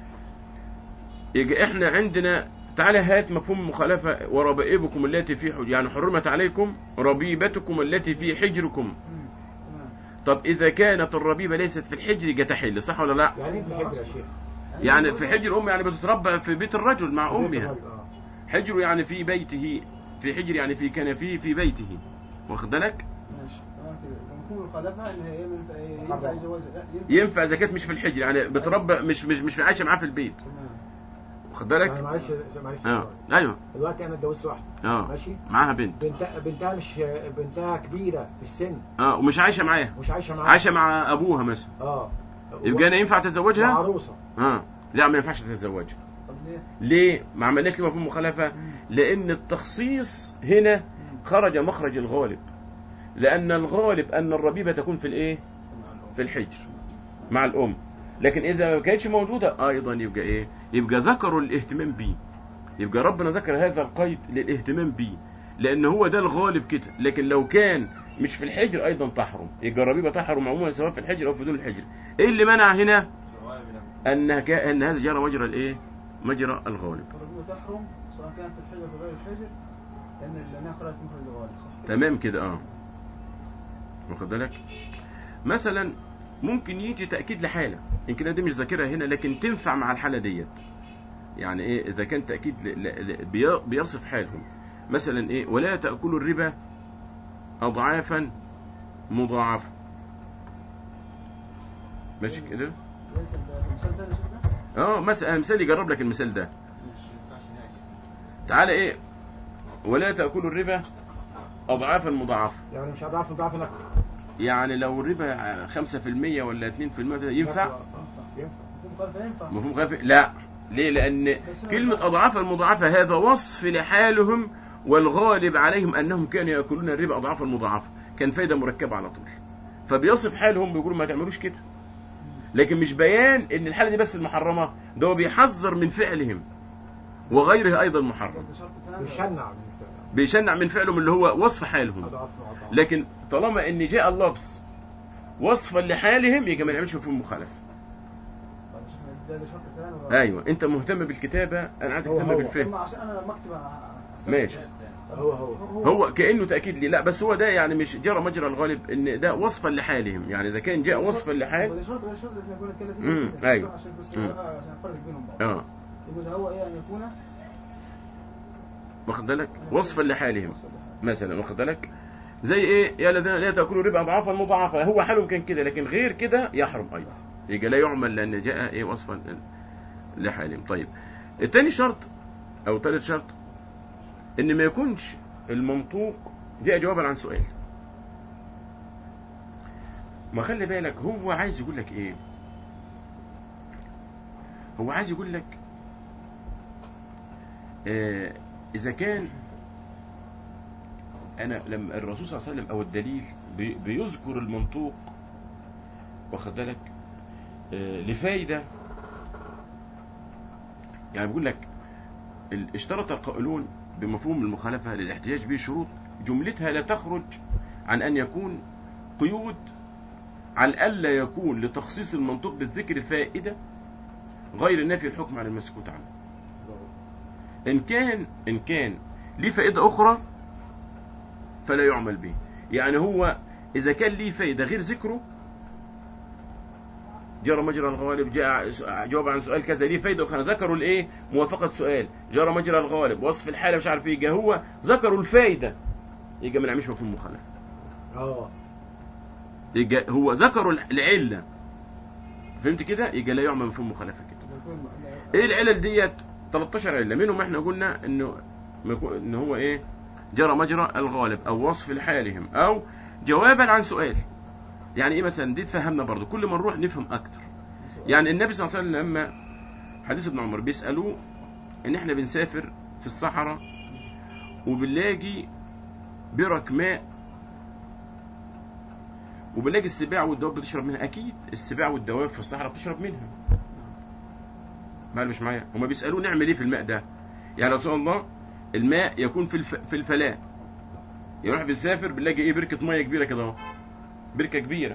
يجي احنا عندنا تعالى هات مفهوم مخالفة وربائبكم التي في حجر يعني حرمت عليكم ربيبتكم التي في حجركم مم. تمام طب اذا كانت الربيبة ليست في الحجر يبقى تحل صح ولا لا يعني ايه في الحجر يا شيخ يعني في حجر ام يعني بتتربى في بيت الرجل مع امها آه. حجر يعني في بيته في حجر يعني في كنفه في بيته واخد بالك ماشي تمام كده ومفهوم المخالفة إن هي ينفع ينفع محرم. يزوجها لا ينفع اذا كانت مش في الحجر يعني بتربى مش مش مش عايشه معاه في البيت تمام واخد يعني بالك معلش معلش اه ايوه دلوقتي انا اتجوزت واحده اه ماشي معاها بنت بنتها بنتها مش بنتها كبيره في السن اه ومش عايشه معاه مش عايشه معاها عايشه مع ابوها مثلا اه يبقى انا ينفع اتزوجها عروسه اه لا ما ينفعش تتزوجها طب ليه؟ ليه ما عملناش ليه مفهوم مخالفه مم. لان التخصيص هنا مم. خرج مخرج الغالب لان الغالب ان الربيبه تكون في الايه في الحجر مع الام لكن اذا ما كانتش موجوده ايضا يبقى ايه يبقى ذكروا الاهتمام بيه يبقى ربنا ذكر هذا القيد للاهتمام بيه لان هو ده الغالب كده لكن لو كان مش في الحجر ايضا تحرم يبقى الربيبه تحرم عموما سواء في الحجر او في دون الحجر ايه اللي منع هنا الغالب لا. انها كا... ان هذا جرى مجرى الايه مجرى الغالب الرجوع تحرم سواء كانت في الحجر أو غير الحجر لأن لأنها خرجت مخرج الغالب صح كده؟ تمام كده اه واخد بالك مثلا ممكن يجي تاكيد لحاله يمكن دي مش ذاكرها هنا لكن تنفع مع الحاله ديت يعني ايه اذا كان تاكيد ل... ل... ل... بي... بيصف حالهم مثلا ايه ولا تاكلوا الربا اضعافا مضاعفه ماشي كده ليه كده؟ المثال ده اللي شفناه؟ اه مثلا مثال يجرب لك المثال ده مش ينفعش نهائي. تعالى ايه ولا تاكلوا الربا اضعافا مضاعفه يعني مش هضعف ضعف لك يعني لو الربا 5% ولا 2% ينفع آه، ينفع مفهوم مخالفة ينفع مفهوم خافي لا ليه لان كلمة أضعاف المضاعفة هذا وصف لحالهم والغالب عليهم أنهم كانوا يأكلون الربا أضعاف المضاعفة كان فايدة مركبة على طول فبيصف حالهم بيقولوا ما تعملوش كده لكن مش بيان ان الحالة دي بس المحرمة ده هو بيحذر من فعلهم وغيره أيضا محرم ده شرط ثاني بيشنع من الفعل. بيشنع من فعلهم اللي هو وصف حالهم أضعاف وأضعاف. لكن طالما ان جاء اللفظ وصفا لحالهم يبقى ما نعملش فيهم مخالفة طب مش إحنا ده ده شرط ثاني ولا ايوه انت مهتم بالكتابة انا عايزك هو تهتم هو. بالفهم أما عشان أنا لما أكتب أحسن- ماشي. هو هو هو كانه تاكيد لي لا بس هو ده يعني مش جرى مجرى الغالب ان ده وصفا لحالهم يعني اذا كان جاء وصفا لحال ده شرط ده شرط احنا كنا نتكلم فيه امم، كده. أيوه. عشان بس امم. عشان نفرق بينهم بعض اه يقول ده هو ايه ان يكون واخد بالك وصفا لحالهم مثلا واخد بالك زي ايه يا الذين لا تاكلوا ربا اضعافا مضاعفه هو حالهم كان كده لكن غير كده يحرم ايضا يبقى لا يعمل لان جاء ايه وصفا لحالهم طيب الثاني شرط او ثالث شرط ان ما يكونش المنطوق جاء جوابا عن سؤال ما خلي بالك هو عايز يقول لك ايه هو عايز يقول لك آه اذا كان انا لما الرسول صلى الله عليه وسلم او الدليل بي- بيذكر المنطوق واخد بالك آه، لفايده يعني بيقول لك ال- اشترط القائلون بمفهوم المخالفة للاحتجاج به شروط جملتها لا تخرج عن أن يكون قيود على ألا يكون لتخصيص المنطوق بالذكر فائدة غير نافي الحكم على المسكوت عنه إن كان إن كان ليه فائدة أخرى فلا يعمل به يعني هو إذا كان ليه فائدة غير ذكره جرى مجرى الغالب جاء جواب عن سؤال كذا ليه فايده اخرى ذكروا الايه موافقه سؤال جرى مجرى الغالب وصف الحاله مش عارف ايه جه هو ذكروا الفايده يبقى ما نعملش مفهوم مخالفه اه يبقى هو ذكروا العله فهمت كده يبقى لا يعمل مفهوم مخالفه كده يكون ايه العلل ديت 13 عله منهم احنا قلنا انه ان هو ايه جرى مجرى الغالب او وصف لحالهم او جوابا عن سؤال يعني ايه مثلا دي تفهمنا برضو كل ما نروح نفهم اكتر يعني النبي صلى الله عليه وسلم لما حديث ابن عمر بيسالوه ان احنا بنسافر في الصحراء وبنلاقي برك ماء وبنلاقي السباع والدواب بتشرب منها اكيد السباع والدواب في الصحراء بتشرب منها ما مش معايا هما بيسالوه نعمل ايه في الماء ده يعني رسول الله الماء يكون في الف... في الفلاة يروح بيسافر بنلاقي ايه بركه ميه كبيره كده اهو بركه كبيره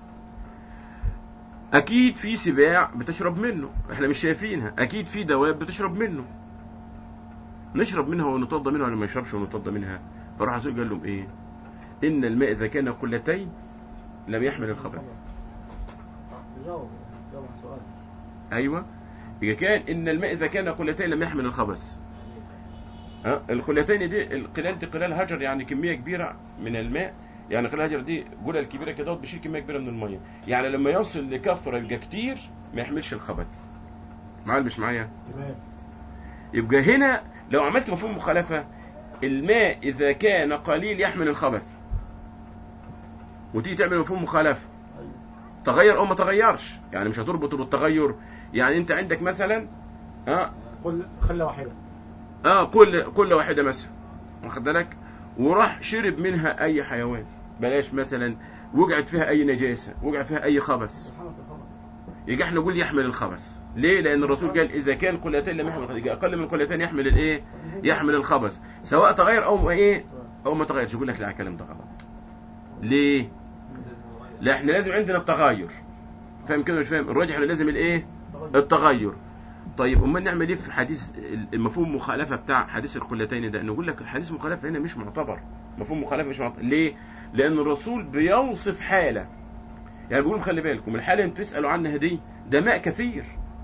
اكيد في سباع بتشرب منه احنا مش شايفينها اكيد في دواب بتشرب منه نشرب منها ونتوضى منها ولا ما نشربش ونتوضى منها فراح الرسول قال لهم ايه ان الماء اذا كان قلتين لم يحمل الخبث جاوب جاوب عن سؤال ايوه اذا كان ان الماء اذا كان قلتين لم يحمل الخبث ها القلتين دي القلال دي قلال هجر يعني كميه كبيره من الماء يعني قلال هجر دي قلل كبيره كده بيشيل كميه كبيره من الميه يعني لما يصل لكثره يبقى كتير ما يحملش الخبث معايا مش معايا تمام يبقى هنا لو عملت مفهوم مخالفه الماء اذا كان قليل يحمل الخبث وتيجي تعمل مفهوم مخالفه ايوه تغير او ما تغيرش يعني مش هتربطه بالتغير يعني انت عندك مثلا اه قل خلة واحدة اه كل كل واحده مثلا واخد بالك وراح شرب منها اي حيوان بلاش مثلا وقعت فيها اي نجاسه وقع فيها اي خبث سبحانه وتعالى يبقى احنا نقول يحمل الخبث ليه لان الرسول قال اذا كان قلتين لم يحمل الخبث يبقى اقل من قلتين يحمل الايه يحمل الخبث سواء تغير او ما ايه او ما تغيرش يقول لك لا الكلام ده غلط ليه لا احنا لازم عندنا التغير فاهم كده مش فاهم الراجح احنا لازم الايه التغير طيب امال نعمل ايه في حديث المفهوم المخالفه بتاع حديث القلتين ده نقول لك حديث مخالفه هنا مش معتبر مفهوم مخالفه مش معتبر ليه لان الرسول بيوصف حاله يعني بيقول خلي بالكم الحاله اللي بتسالوا عنها دي ده ماء كثير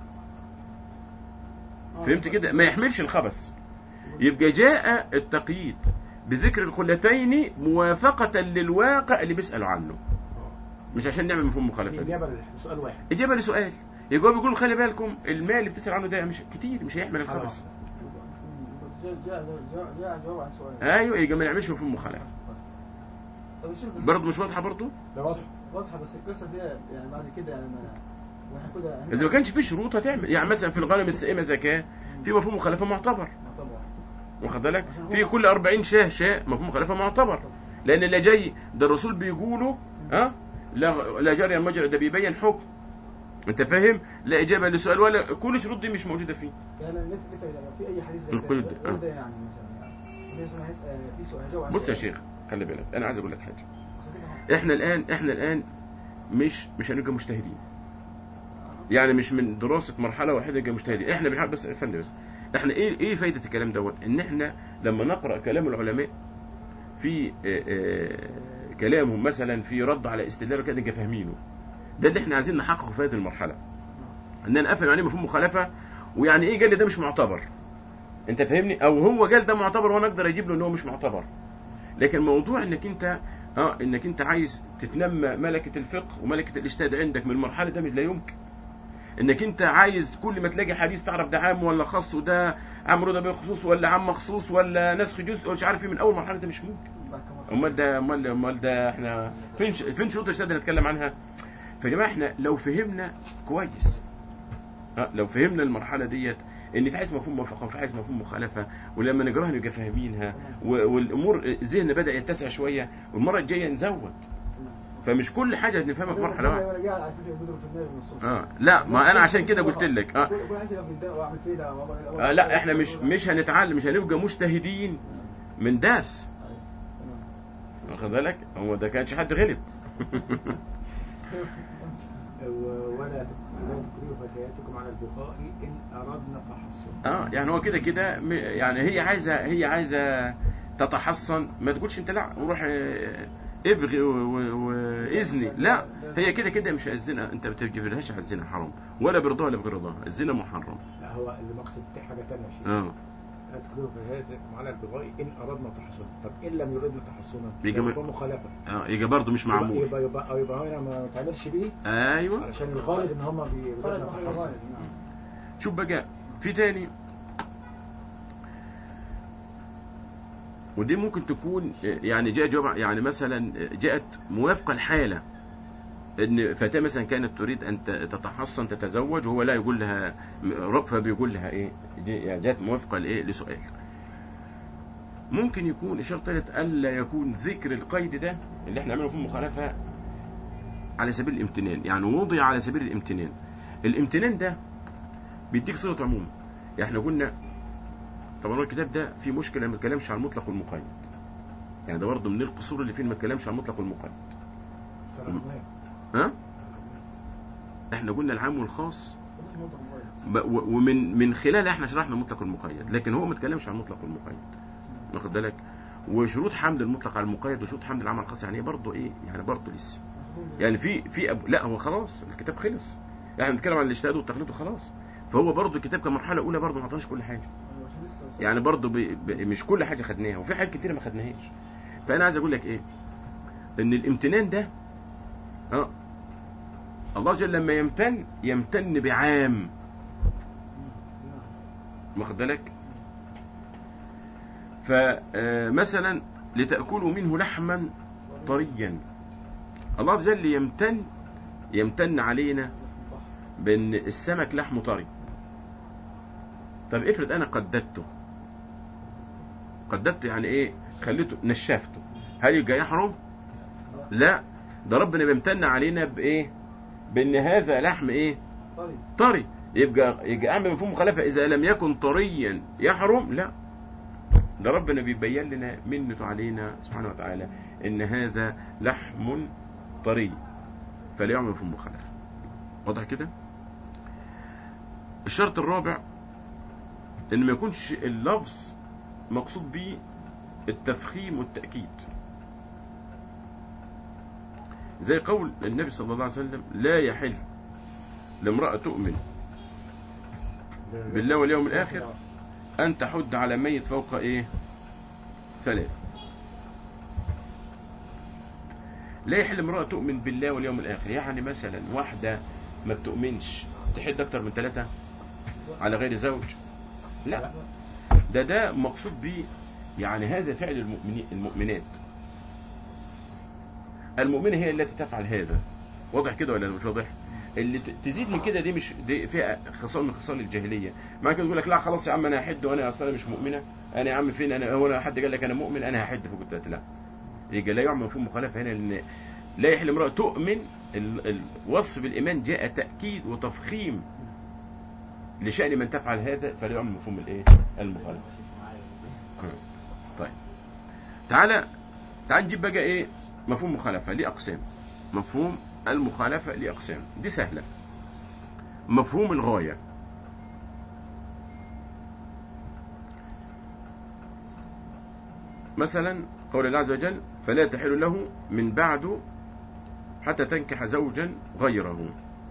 فهمت كده ما يحملش الخبث يبقى جاء التقييد بذكر القلتين موافقة للواقع اللي بيسألوا عنه مش عشان نعمل مفهوم مخالفة دي. الإجابة لسؤال واحد إجابة لسؤال يبقى بيقول خلي بالكم الماء اللي بتسأل عنه ده مش كتير مش هيحمل الخبث جاء جاء جاء جاء جواب عن سؤال ايوه يبقى ما نعملش مفهوم مخالفة طب يا شيخ برضه مش واضحة برضه ده واضح واضحه بس القصه دي يعني بعد كده يعني ما وهناخدها إذا ما كانش في شروط هتعمل يعني مثلا في الغنم السائمة زكاة في مفهوم مخالفة معتبر طبعا واخد بالك في كل 40 شاه شاه مفهوم مخالفة معتبر لأن اللي جاي ده الرسول بيقوله ها لا لا جري المجرى ده بيبين حكم انت فاهم لا اجابه لسؤال ولا كل الشروط دي مش موجوده فيه يعني مثل مثل لو في اي حديث زي القيد، كده آه. ورد يعني مثلا يعني النبي صلى الله عليه وسلم هيسأل في سؤال هجاوب عن بص يا سؤال. شيخ خلي بالك انا عايز اقول لك حاجه عشان كده احنا الان احنا الان مش مش هنبقى مجتهدين يعني مش من دراسه مرحله واحده نبقى مجتهدين احنا بنحب بس افندم بس احنا ايه ايه فايده الكلام دوت ان احنا لما نقرا كلام العلماء في آه، آه، كلامهم مثلا في رد على استدلال كده نبقى فاهمينه ده اللي احنا عايزين نحققه في هذه المرحله ان انا افهم يعني إيه مفهوم مخالفه ويعني ايه قال لي ده مش معتبر انت فاهمني او هو قال ده معتبر وانا اقدر اجيب له ان هو مش معتبر لكن موضوع انك انت اه انك انت عايز تتنمى ملكه الفقه وملكه الاجتهاد عندك من المرحله ده لا يمكن انك انت عايز كل ما تلاقي حديث تعرف ده عام ولا خاص وده عام ده بخصوص ولا عام مخصوص ولا نسخ جزء ولا مش عارف ايه من اول مرحله ده مش ممكن بعد كم مرة. امال ده امال امال ده احنا فين ش- فين شروط الاجتهاد اللي نتكلم عنها فيا جماعه احنا لو فهمنا كويس ها لو فهمنا المرحله ديت ان في حاجه اسمها مفهوم موافقه وفي حاجه اسمها مفهوم مخالفه ولما نقراها نبقى فاهمينها و- والامور ذهننا بدا يتسع شويه والمره الجايه نزود فمش كل حاجه نفهمها في مرحله واحده واحده قاعد على فكره بيضرب في النار من الصبح اه لا ما انا عشان كده قلت لك اه كل كل حاجه في الدنيا واعمل فيه ده وأعمل- آه لا احنا مش مش هنتعلم مش هنبقى مجتهدين من درس أيوة. تمام. واخد بالك هو ده كانش حد غلب و- ولا تك- ولا تكرهوا فتياتكم على البقاء إن أردنا تحصنا اه يعني هو كده كده م- يعني هي عايزه هي عايزه تتحصن ما تقولش انت لا وروح آه، ابغي و- و- واذني لا هي كده كده مش الزنا انت ما بتجبرهاش على الزنا حرام ولا برضاها ولا بغير الزنا محرم لا هو المقصد دي حاجة تانية شيء اه لا تكرهوا فتياتكم على البقاء إن أردنا تحصنا طب إن لم يردنا تحصنا بيجي م- يكون مخالفة اه يبقى برضه مش يبقى- معمول يبقى يبقى أو يبقى هنا ما تعملش بيه ايوه علشان الغالب إن هم خرج بيردنا مخرج تحصنا الغالب، نعم. شوف بقى في تاني ودي ممكن تكون يعني جاء جواب يعني مثلا جاءت موافقة الحالة ان فتاة مثلا كانت تريد ان ت- تتحصن تتزوج وهو لا يقول لها فبيقول لها ايه دي- يعني جاءت موافقة لايه لسؤال ممكن يكون الشرط الثالث الا يكون ذكر القيد ده اللي احنا عملنا فيه مخالفة على سبيل الامتنان يعني وضع على سبيل الامتنان الامتنان ده بيديك صيغه عموم يعني احنا قلنا طبعا هو الكتاب ده فيه مشكله ما بيتكلمش عن المطلق والمقيد يعني ده برضه من القصور اللي فيه ما بيتكلمش عن المطلق والمقيد صراحة ها احنا قلنا العام والخاص مش منطق مغير. ب- و- ومن من خلال احنا شرحنا المطلق والمقيد لكن هو ما اتكلمش عن المطلق والمقيد واخد بالك وشروط حمل المطلق على المقيد وشروط حمل العام على الخاص يعني ايه برضه ايه يعني برضه لسه يعني في في أب... لا هو خلاص الكتاب خلص احنا بنتكلم عن الاجتهاد والتقليد وخلاص فهو برضه الكتاب كمرحله اولى برضه ما عطاناش كل حاجه أيوة، عشان لسه- يعني برضه ب... ب... مش كل حاجه خدناها وفي حاجات كتيره ما خدناهاش فانا عايز اقول لك ايه ان الامتنان ده اه الله جل لما يمتن يمتن بعام نعم. واخد بالك فمثلا لتأكلوا منه لحما طريا الله عز وجل يمتن يمتن علينا بان السمك لحمه طري طب افرض انا قددته قددته يعني ايه خليته نشفته هل يبقى يحرم لا ده ربنا بيمتن علينا بايه بان هذا لحم ايه طيب طري يبقى يبقى اعمل مفهوم مخالفه اذا لم يكن طريا يحرم لا ده ربنا بيبين لنا منته علينا سبحانه وتعالى ان هذا لحم طري فلا يعمل مفهوم مخالفه واضح كده الشرط الرابع ان ما يكونش اللفظ مقصود به التفخيم والتاكيد زي قول النبي صلى الله عليه وسلم لا يحل لامرأة تؤمن بالله واليوم الآخر أن تحد على ميت فوق إيه ثلاث لا يحل امرأة تؤمن بالله واليوم الآخر يعني مثلا واحدة ما بتؤمنش تحد أكتر من ثلاثة على غير زوج لا ده ده مقصود به يعني هذا فعل المؤمنين المؤمنات المؤمنة هي التي تفعل هذا واضح كده ولا مش واضح اللي ت- تزيد من كده دي مش دي فيها خصال من خصال الجاهليه مع كده يقول لك لا خلاص يا عم انا هحد وانا اصلا مش مؤمنه انا يا عم فين انا هو أنا حد قال لك انا مؤمن انا هحد فقلت لك لا يبقى لا يعمل مفهوم مخالفه هنا لان لا يحل امراه تؤمن ال- الوصف بالايمان جاء تاكيد وتفخيم لشان من تفعل هذا فلا يعمل مفهوم الايه المخالفه طيب تعالى تعال نجيب بقى ايه مفهوم مخالفه ليه اقسام مفهوم المخالفه ليه اقسام دي سهله مفهوم الغايه مثلا قول الله عز وجل فلا تحل له من بعد حتى تنكح زوجا غيره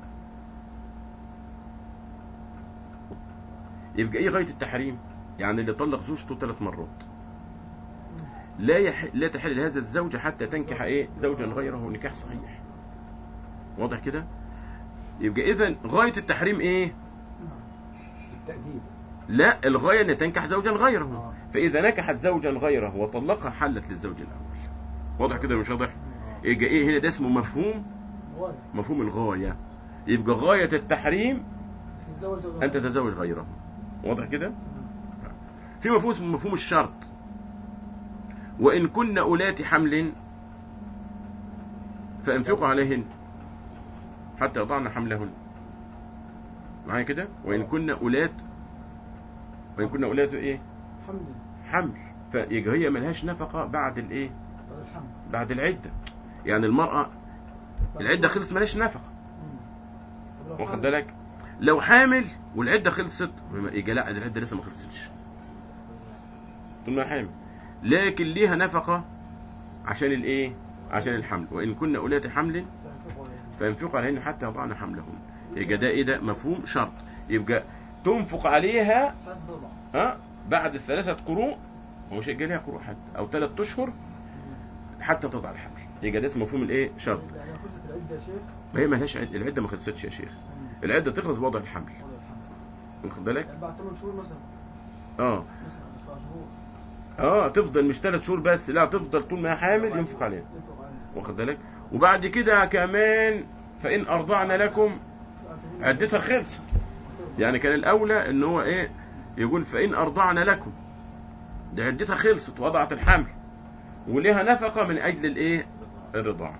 يبقى ايه غايه التحريم يعني اللي طلق زوجته ثلاث مرات لا يح... لا تحل هذا الزوج حتى تنكح ايه زوجا غيره نكاح صحيح واضح كده يبقى اذا غايه التحريم ايه التأديب لا الغايه ان تنكح زوجا غيره آه. فاذا نكحت زوجا غيره وطلقها حلت للزوج الاول واضح كده مش واضح يبقى ايه هنا ده اسمه مفهوم غاية. مفهوم الغايه يبقى غايه التحريم تتزوج زوجة ان تتزوج غيره واضح كده في مفهوم اسمه مفهوم الشرط وإن كن أولات حمل فانفقوا عليهن حتى يضعن حملهن معايا كده وان كنا اولاد وان كنا اولاد ايه الحمد لله حمل فيبقى هي ملهاش نفقه بعد الايه بعد الحمد بعد العده يعني المراه العده خلصت ملهاش نفقه مم. طب لو واخد حمل؟ بالك لو حامل والعده خلصت يبقى لا العده لسه ما خلصتش طول ما حامل لكن ليها نفقه عشان الايه عشان الحمل وان كنا اولاد حمل فانفقوا عليهن. فينفق عليهن حتى يضعن حملهن يبقى ده ايه ده مفهوم شرط يبقى تنفق عليها حد ضبع ها بعد الثلاثه قروء هو مش هيجي لها قروء حتى او ثلاث اشهر حتى تضع الحمل يبقى ده اسمه مفهوم الايه شرط يعني خلصت العدة يا شيخ ما هي مالهاش عد... العده ما خلصتش يا شيخ مم. العده تخلص بوضع الحمل وضع الحمل واخد بالك يعني بعد 8 شهور مثلا اه مثلا 9 شهور اه تفضل مش ثلاث شهور بس لا تفضل طول ما هي حامل ينفق عليها ينفق عليها واخد بالك وبعد كده كمان فان ارضعن لكم عدتها خلصت يعني كان الاولى ان هو ايه يقول فان ارضعن لكم ده عدتها خلصت وضعت الحمل وليها نفقه من اجل الايه الرضاعه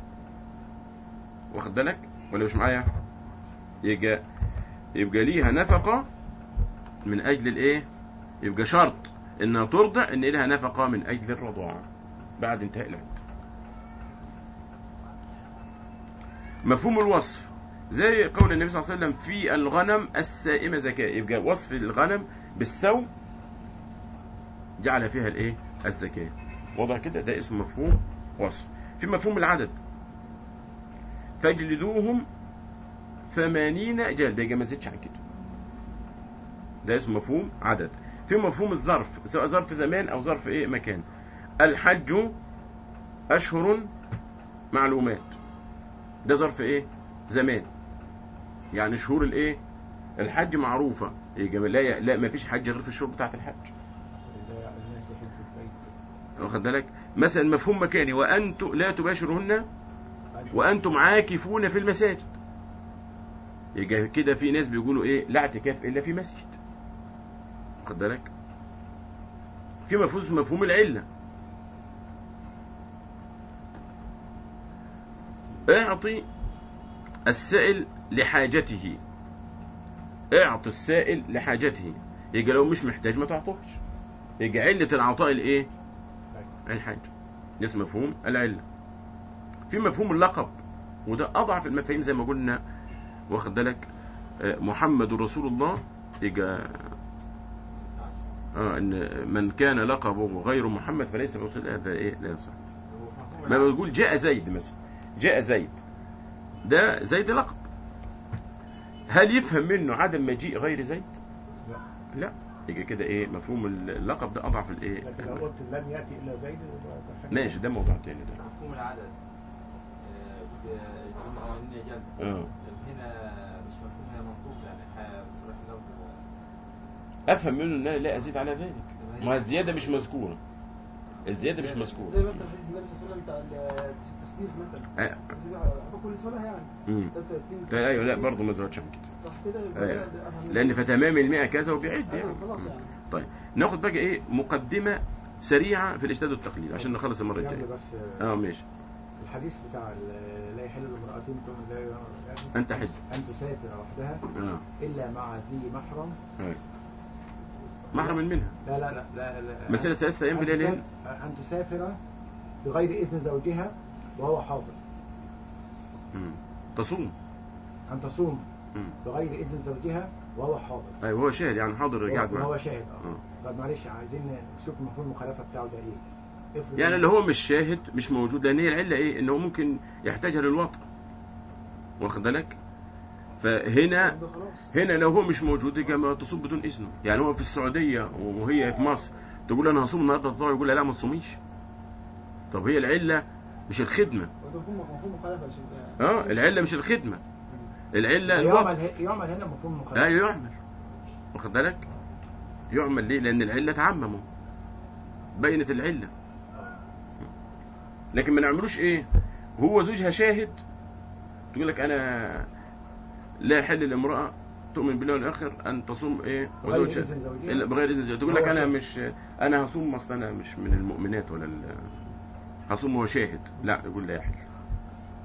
واخد بالك ولا مش معايا يبقى يبقى ليها نفقه من اجل الايه يبقى شرط انها ترضع ان لها نفقه من اجل الرضاعه بعد انتهاء العده مفهوم الوصف زي قول النبي صلى الله عليه وسلم في الغنم السائمة زكاة يبقى وصف الغنم بالسوم جعل فيها الايه الزكاة وضع كده ده اسمه مفهوم وصف في مفهوم العدد فاجلدوهم ثمانين جلدة يبقى ما زدش عن كده ده اسمه مفهوم عدد في مفهوم الظرف سواء ظرف زمان او ظرف ايه مكان الحج اشهر معلومات ده ظرف ايه زمان يعني شهور الايه الحج معروفه يبقى لا لا ما فيش حج غير في الشهور بتاعه الحج لا الناس يحبوا البيت واخد بالك مثلا مفهوم مكاني وانتم لا تباشرهن وانتم عاكفون في المساجد يبقى كده في ناس بيقولوا ايه لا اعتكاف الا في مسجد واخد بالك في مفهوم مفهوم العله اعطي السائل لحاجته اعطي السائل لحاجته يبقى لو مش محتاج ما تعطوش يبقى علة العطاء الايه الحاجة ده اسمه مفهوم العلة في مفهوم اللقب وده اضعف المفاهيم زي ما قلنا واخد بالك آه، محمد رسول الله يبقى اه ان من كان لقبه غير محمد فليس برسول هذا ايه لا يصح ما بيقول جاء زيد مثلا جاء زيد ده زيد لقب هل يفهم منه عدم مجيء غير زيد لا لا يبقى كده ايه مفهوم اللقب ده اضعف الايه لكن لو قلت لم ياتي الا زيد يبقى ده حاجة. ماشي ده موضوع تاني ده مفهوم العدد آه، يكون ثمانية جلد اه هنا مش مفهوم هنا منطوق يعني ح- بصريح اللفظ افهم منه ان انا لا ازيد على ذلك ما الزياده مش مذكوره الزياده مش زي مذكوره مثلا حديث النبي صلى الله عليه وسلم بتاع التسبيح مثلا آه. التسبيح على كل صلاه يعني امم 33 ده ايوه لا برضه ما زودش عن كده صح كده يبقى أيوة. ده- ده أهم لان من- فتمام المئة كذا وبيعد يعني أيوة، خلاص يعني طيب ناخد بقى ايه مقدمه سريعه في الاجتهاد والتقليد عشان نخلص المره يعني الجايه بس اه ماشي الحديث بتاع ال- لا يحل لامرأة تؤمن لا يعني أن تحج. أن تسافر وحدها اه إلا مع ذي محرم أيوة. محرم منها لا لا لا لا, لا مثل ثلاثة أيام أن بليالين تسافر- أن تسافر بغير إذن زوجها وهو حاضر مم. تصوم أن تصوم مم. بغير إذن زوجها وهو حاضر ايوه هو شاهد يعني حاضر قاعد وهو معاه شاهد اه آه. طب معلش عايزين نشوف مفهوم المخالفة بتاعه ده إيه افرض يعني إن- اللي هو مش شاهد مش موجود لان هي العله ايه ان هو ممكن يحتاجها للوطء واخد بالك فهنا ده خلاص هنا لو هو مش موجود يبقى ما تصوم بدون اذنه يعني هو في السعوديه وهي في مصر تقول انا هصوم النهارده الظهر يقول لها لا ما تصوميش طب هي العله مش الخدمه وده مفهوم مفهوم مخالفه يا شيخ. اه العله مش الخدمه العله يعمل الوطء ه- يعمل هنا مفهوم المخالفة ايوه يعمل واخد بالك يعمل ليه لان العله تعمموا بينت العله آه. لكن ما نعملوش ايه هو زوجها شاهد تقول لك انا لا يحل لامراه تؤمن بالله والاخر ان تصوم ايه بغير وزوجها إذن زوجها إلا بغير اذن زوجها تقول لك هو انا شاهد. مش انا هصوم اصل انا مش من المؤمنات ولا ال... هصوم وهو شاهد لا يقول لا يحل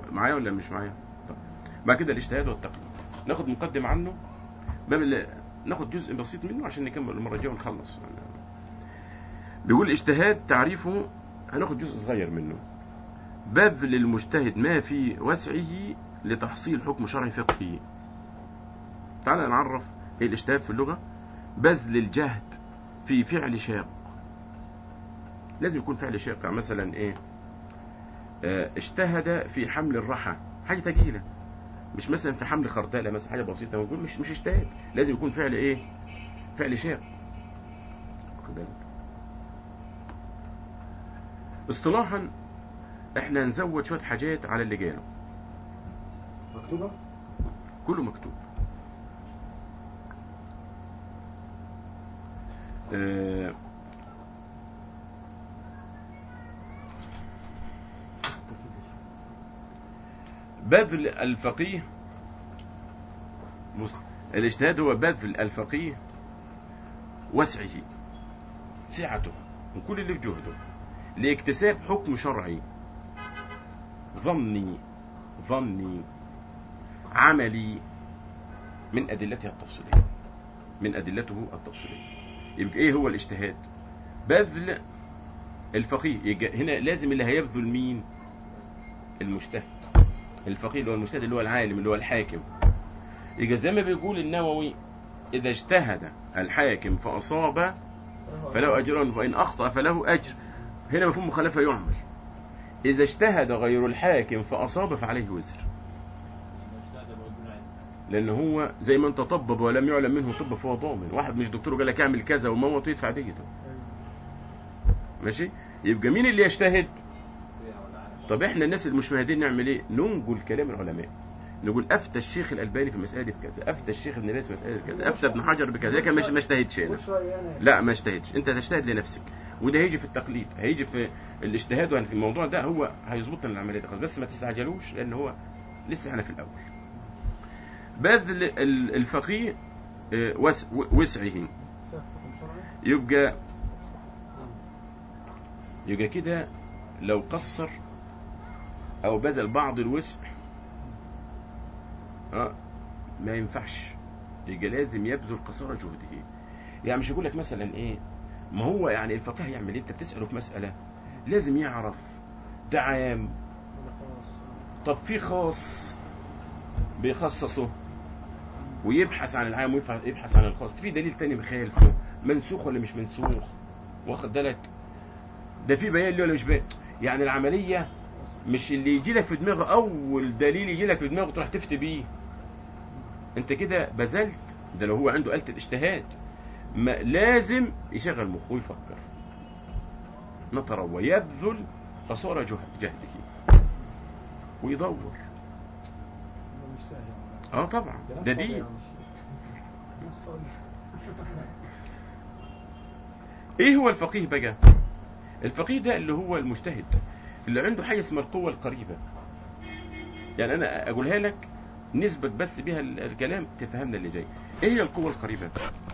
معايا ولا مش معايا طب بعد كده الاجتهاد والتقليد ناخد مقدم عنه باب ال- ناخد جزء بسيط منه عشان نكمل المره الجايه ونخلص بيقول الاجتهاد تعريفه هناخد جزء صغير منه بذل المجتهد ما في وسعه لتحصيل حكم شرعي فقهي تعال نعرف ايه الاجتهاد في اللغه بذل الجهد في فعل شاق لازم يكون فعل شاق يعني مثلا ايه آه، اجتهد في حمل الرحى حاجه تقيله مش مثلا في حمل خردله مثلا حاجه بسيطه نقول مش مش اجتهاد لازم يكون فعل ايه فعل شاق واخد بالك؟ اصطلاحا احنا نزود شويه حاجات على اللي جانا مكتوبة؟ كله مكتوب آه، بذل الفقيه مس- الاجتهاد هو بذل الفقيه وسعه سعته وكل اللي في جهده لاكتساب حكم شرعي ظني ظني عملي من أدلتها التفصيلية من أدلته التفصيلية يبقى إيه هو الاجتهاد بذل الفقيه يبقى هنا لازم اللي هيبذل مين المجتهد الفقيه اللي هو المجتهد اللي هو العالم اللي هو الحاكم يبقى زي ما بيقول النووي إذا اجتهد الحاكم فأصاب فله أجر وإن أخطأ فله أجر هنا مفهوم مخالفة يعمل إذا اجتهد غير الحاكم فأصاب فعليه وزر المجتهد يبقى بدون علم لان هو زي ما انت طبب ولم يعلم منه طب فهو ضامن واحد مش دكتور قال لك اعمل كذا وموت يدفع ديته ماشي يبقى مين اللي يجتهد فيها ولا علم طب احنا الناس المجتهدين نعمل ايه ننقل كلام العلماء نقول افتى الشيخ الالباني في المساله دي بكذا افتى الشيخ ابن باز في المساله دي بكذا افتى ابن حجر بكذا لكن مش ما اجتهدش هنا وش رأيي أنا؟ لا ما اجتهدش انت تجتهد لنفسك وده هيجي في التقليد هيجي في الاجتهاد وفي الموضوع ده هو هيظبط لنا العمليه دي خالص بس ما تستعجلوش لان هو لسه احنا في الاول بذل ال- الفقيه آه، وس- وسعه سيف حكم شرعي يبقى يبقى كده لو قصر او بذل بعض الوسع اه ما ينفعش يبقى لازم يبذل قصارى جهده يعني مش يقول لك مثلا ايه ما هو يعني الفقيه يعمل ايه انت بتساله في مساله لازم يعرف ده عام ولا خلاص طب في خاص بيخصصه ويبحث عن العام ويبحث عن الخاص في دليل تاني مخالفه منسوخ ولا مش منسوخ واخد بالك ده في بيان ليه ولا مش بيان يعني العمليه مش اللي يجي لك في دماغه اول دليل يجي لك في دماغه تروح تفتي بيه انت كده بذلت ده لو هو عنده آلة الاجتهاد ما لازم يشغل مخه ويفكر نطر ويبذل قصارى جهد جهده ويدور ده مش سهل يعني. اه طبعا ناس ده فاضية دين يا عم. ناس فاضية. ايه هو الفقيه بقى الفقيه ده اللي هو المجتهد اللي عنده حاجه اسمها القوه القريبه يعني انا اقولها لك نثبت بس بيها ال- الكلام تفهمنا اللي جاي ايه هي القوه القريبه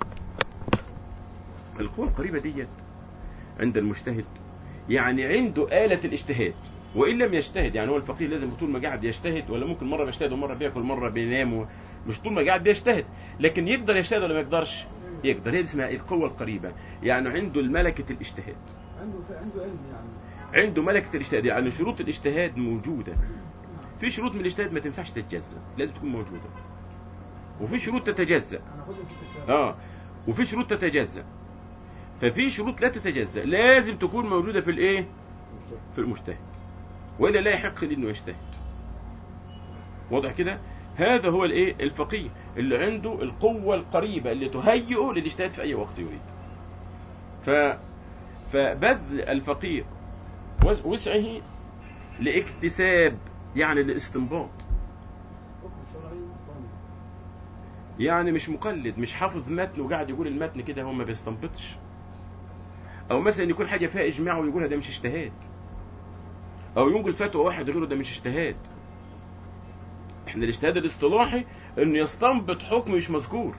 القوه القريبه ديت عند المجتهد يعني عنده آلة الاجتهاد وإن لم يجتهد يعني هو الفقيه لازم طول ما قاعد يجتهد ولا ممكن مرة بيجتهد ومرة بياكل مرة بينام و- مش طول ما قاعد بيجتهد لكن يقدر يجتهد ولا ما يقدرش يقدر هي دي اسمها القوة القريبة يعني عنده الملكة الاجتهاد عنده عنده علم يعني عنده ملكة الاجتهاد يعني شروط الاجتهاد موجودة في شروط من الاجتهاد ما تنفعش تتجزأ لازم تكون موجودة وفي شروط تتجزأ هناخدهم في التشريع اه وفي شروط تتجزأ ففي شروط لا تتجزأ لازم تكون موجودة في الايه في المجتهد والا لا يحق لي انه يجتهد واضح كده هذا هو الايه الفقيه اللي عنده القوة القريبة اللي تهيئه للاجتهاد في اي وقت يريد ف فبذل الفقيه وس- وسعه لاكتساب يعني لاستنباط حكم شرعي ضامن يعني مش مقلد مش حافظ متن وقاعد يقول المتن كده هو ما بيستنبطش او مثلا يكون حاجه فيها اجماع ويقولها ده مش اجتهاد او ينقل فتوى واحد غيره ده مش اجتهاد احنا الاجتهاد الاصطلاحي انه يستنبط حكم مش مذكور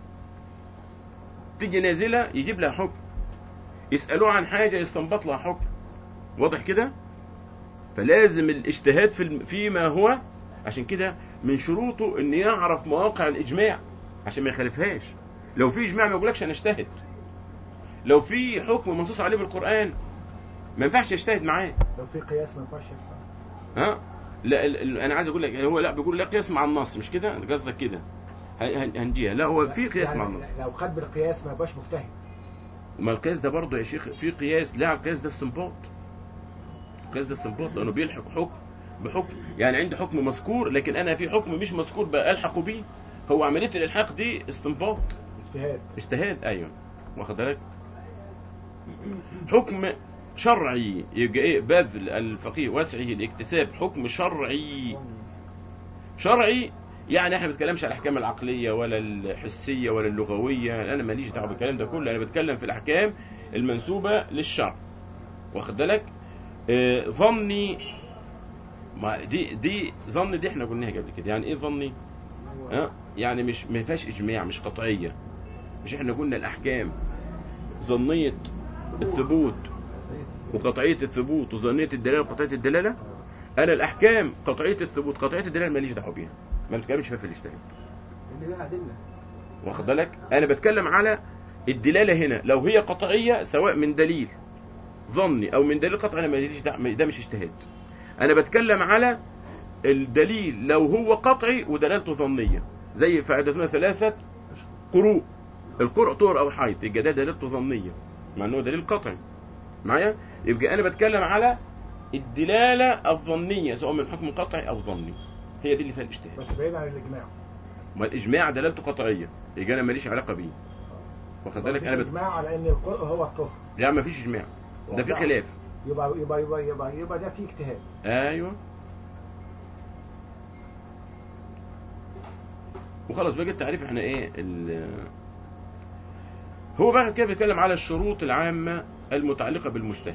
تيجي نازله يجيب لها حكم يسالوه عن حاجه يستنبط لها حكم واضح كده فلازم الاجتهاد في الم- فيما هو عشان كده من شروطه ان يعرف مواقع الاجماع عشان ما يخالفهاش لو في اجماع ما يقولكش انا اجتهد لو في حكم منصوص عليه بالقران ما ينفعش يجتهد معاه لو في قياس ما ينفعش ينفع. ها لا ال- ال- انا عايز اقول لك هو لا بيقول لا قياس مع النص مش كده قصدك كده هن- هن- هنديها لا هو في قياس مع يعني النص لو خد بالقياس ما يبقاش مجتهد ما القياس ده برضه يا شيخ في قياس لا القياس ده استنباط القياس ده استنباط لانه بيلحق حكم بحكم يعني عندي حكم مذكور لكن انا في حكم مش مذكور بقى الحق بيه هو عمليه الالحاق دي استنباط اجتهاد اجتهاد ايوه واخد بالك حكم شرعي يبقى ايه بذل الفقيه وسعه الاكتساب حكم شرعي شرعي يعني احنا ما بنتكلمش على الاحكام العقليه ولا الحسيه ولا اللغويه انا ماليش دعوه بالكلام ده كله انا بتكلم في الاحكام المنسوبه للشرع واخد بالك آه، ظني ما دي دي ظن دي احنا قلناها قبل كده يعني ايه ظني ها يعني مش ما فيهاش اجماع مش قطعيه مش احنا قلنا الاحكام ظنيه الثبوت وقطعيه الثبوت وظنيه الدلاله وقطعيه الدلاله انا الاحكام قطعيه الثبوت قطعيه الدلاله ماليش دعوه بيها ما بتكلمش فيها في الاجتهاد اللي لها أدلة واخد بالك انا بتكلم على الدلاله هنا لو هي قطعيه سواء من دليل ظني او من دليل قطعي انا ماليش دعوه ده مش اجتهاد انا بتكلم على الدليل لو هو قطعي ودلالته ظنيه زي فائدتنا ثلاثه قروء القرء طهر او حيض يبقى ده دلالته ظنيه مع انه دليل قطعي معايا يبقى انا بتكلم على الدلاله الظنيه سواء من حكم قطعي او ظني هي دي اللي فيها الاجتهاد بس بعيد عن الاجماع ما الاجماع دلالته قطعيه يبقى انا ماليش علاقه بيه واخد بالك مفيش انا بت... اجماع على ان القرء هو الطهر لا ما فيش اجماع ده في واضح. خلاف يبقى يبقى يبقى يبقى, يبقى ده فيه اجتهاد ايوه وخلاص بقى التعريف احنا ايه ال- هو بقى كده بيتكلم على الشروط العامة المتعلقة بالمجتهد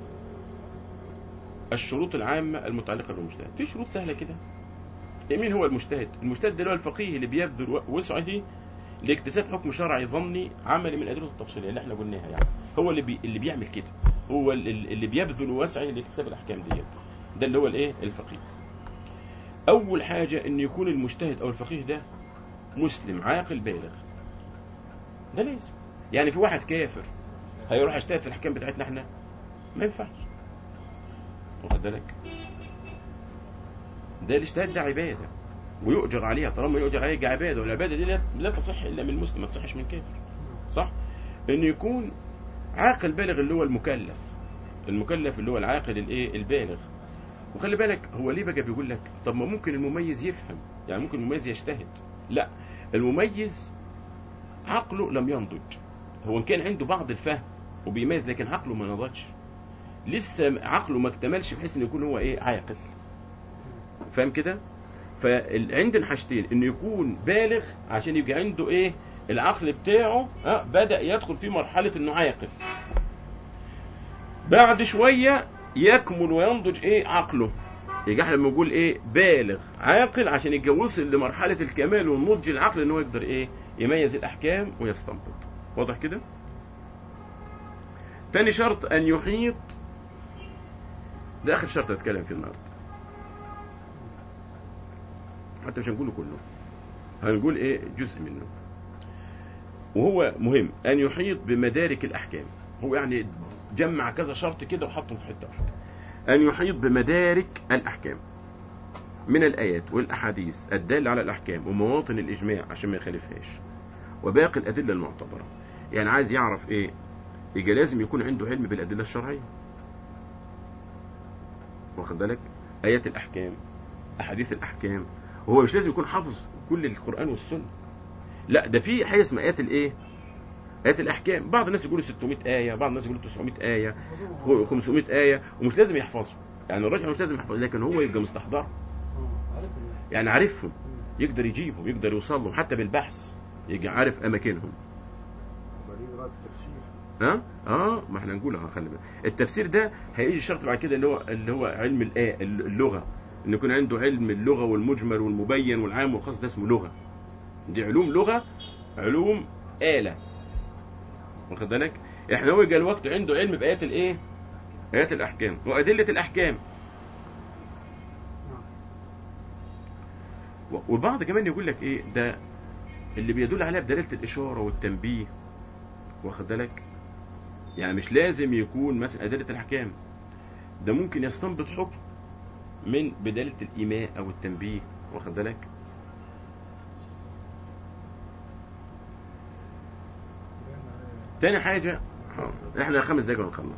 الشروط العامة المتعلقة بالمجتهد في شروط سهلة كده مين هو المجتهد المجتهد ده اللي هو الفقيه اللي بيبذل وسعه لاكتساب حكم شرعي ظني عملي من الادله التفصيليه اللي احنا قلناها يعني هو اللي بي اللي بيعمل كده هو ال- ال- اللي بيبذل وسعه لاكتساب الاحكام ديت ده اللي هو الايه الفقيه اول حاجه ان يكون المجتهد او الفقيه ده مسلم عاقل بالغ ده لازم يعني في واحد كافر هيروح يجتهد في الاحكام بتاعتنا احنا ما ينفعش واخد بالك ده الاجتهاد ده عباده ويؤجر عليها طالما يؤجر عليها عباده والعباده دي لا, لا تصح الا من مسلم ما تصحش من كافر صح ان يكون عاقل بالغ اللي هو المكلف المكلف اللي هو العاقل الايه البالغ وخلي بالك هو ليه بقى بيقول لك طب ما ممكن المميز يفهم يعني ممكن المميز يجتهد لا المميز عقله لم ينضج هو ان كان عنده بعض الفهم وبيميز لكن عقله ما نضجش لسه عقله ما اكتملش بحيث انه يكون هو ايه عاقل فاهم كده فعندنا حاجتين انه يكون بالغ عشان يبقى عنده ايه العقل بتاعه اه بدا يدخل في مرحله انه عاقل بعد شويه يكمل وينضج ايه عقله يبقى احنا لما نقول ايه بالغ عاقل عشان يبقى وصل لمرحله الكمال والنضج العقل ان هو يقدر ايه يميز الاحكام ويستنبط واضح كده تاني شرط ان يحيط ده اخر شرط اتكلم فيه النهارده حتى مش هنقوله كله هنقول ايه جزء منه وهو مهم ان يحيط بمدارك الاحكام هو يعني جمع كذا شرط كده وحطهم في حته واحده ان يحيط بمدارك الاحكام من الايات والاحاديث الداله على الاحكام ومواطن الاجماع عشان ما يخالفهاش وباقي الادله المعتبره يعني عايز يعرف ايه يبقى لازم يكون عنده علم بالادله الشرعيه واخد بالك ايات الاحكام احاديث الاحكام وهو مش لازم يكون حافظ كل القران والسنه لا ده في حاجه اسمها ايات الايه ايات الاحكام بعض الناس يقولوا 600 ايه بعض الناس يقولوا 900 ايه خ- 500 ايه ومش لازم يحفظهم يعني الراجل مش لازم يحفظ لكن هو يبقى مستحضر يعني عارفهم يقدر يجيبهم يقدر يوصل لهم حتى بالبحث يبقى عارف اماكنهم وليه رد التفسير ها اه ما احنا نقولها خلي بالك التفسير ده هيجي شرط بعد كده اللي هو اللي هو علم الآ اللغه ان يكون عنده علم اللغه والمجمل والمبين والعام والخاص ده اسمه لغه دي علوم لغه علوم آلة واخد بالك احنا هو جاء الوقت عنده علم بآيات الايه آيات الأحكام وأدلة الأحكام والبعض كمان يقول لك ايه ده اللي بيدل عليها بدلاله الاشاره والتنبيه واخد بالك يعني مش لازم يكون مثلا ادله الاحكام ده ممكن يستنبط حكم من بدلاله الايماء او التنبيه واخد بالك تاني حاجه آه، احنا خمس دقايق ونخلص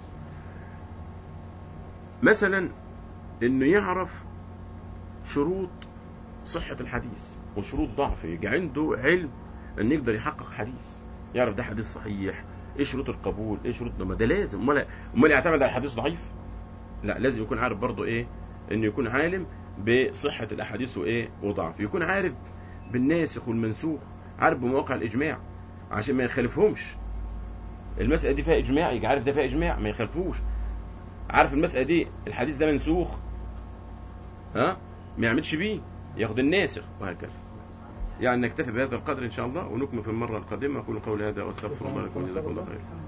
مثلا انه يعرف شروط صحة الحديث وشروط ضعفه يبقى عنده علم ان يقدر يحقق حديث يعرف ده حديث صحيح ايه شروط القبول ايه شروط ما ده لازم امال امال يعتمد على حديث ضعيف لا لازم يكون عارف برضه ايه انه يكون عالم بصحة الاحاديث وايه وضعف يكون عارف بالناسخ والمنسوخ عارف بمواقع الاجماع عشان ما يخالفهمش المسألة دي فيها اجماع يبقى عارف ده فيها اجماع ما يخالفوش عارف المسألة دي الحديث ده منسوخ ها ما يعملش بيه ياخد الناسخ وهكذا يعني نكتفي بهذا القدر ان شاء الله ونكمل في المره القادمه اقول قولي هذا واستغفر الله لكم وجزاكم الله خير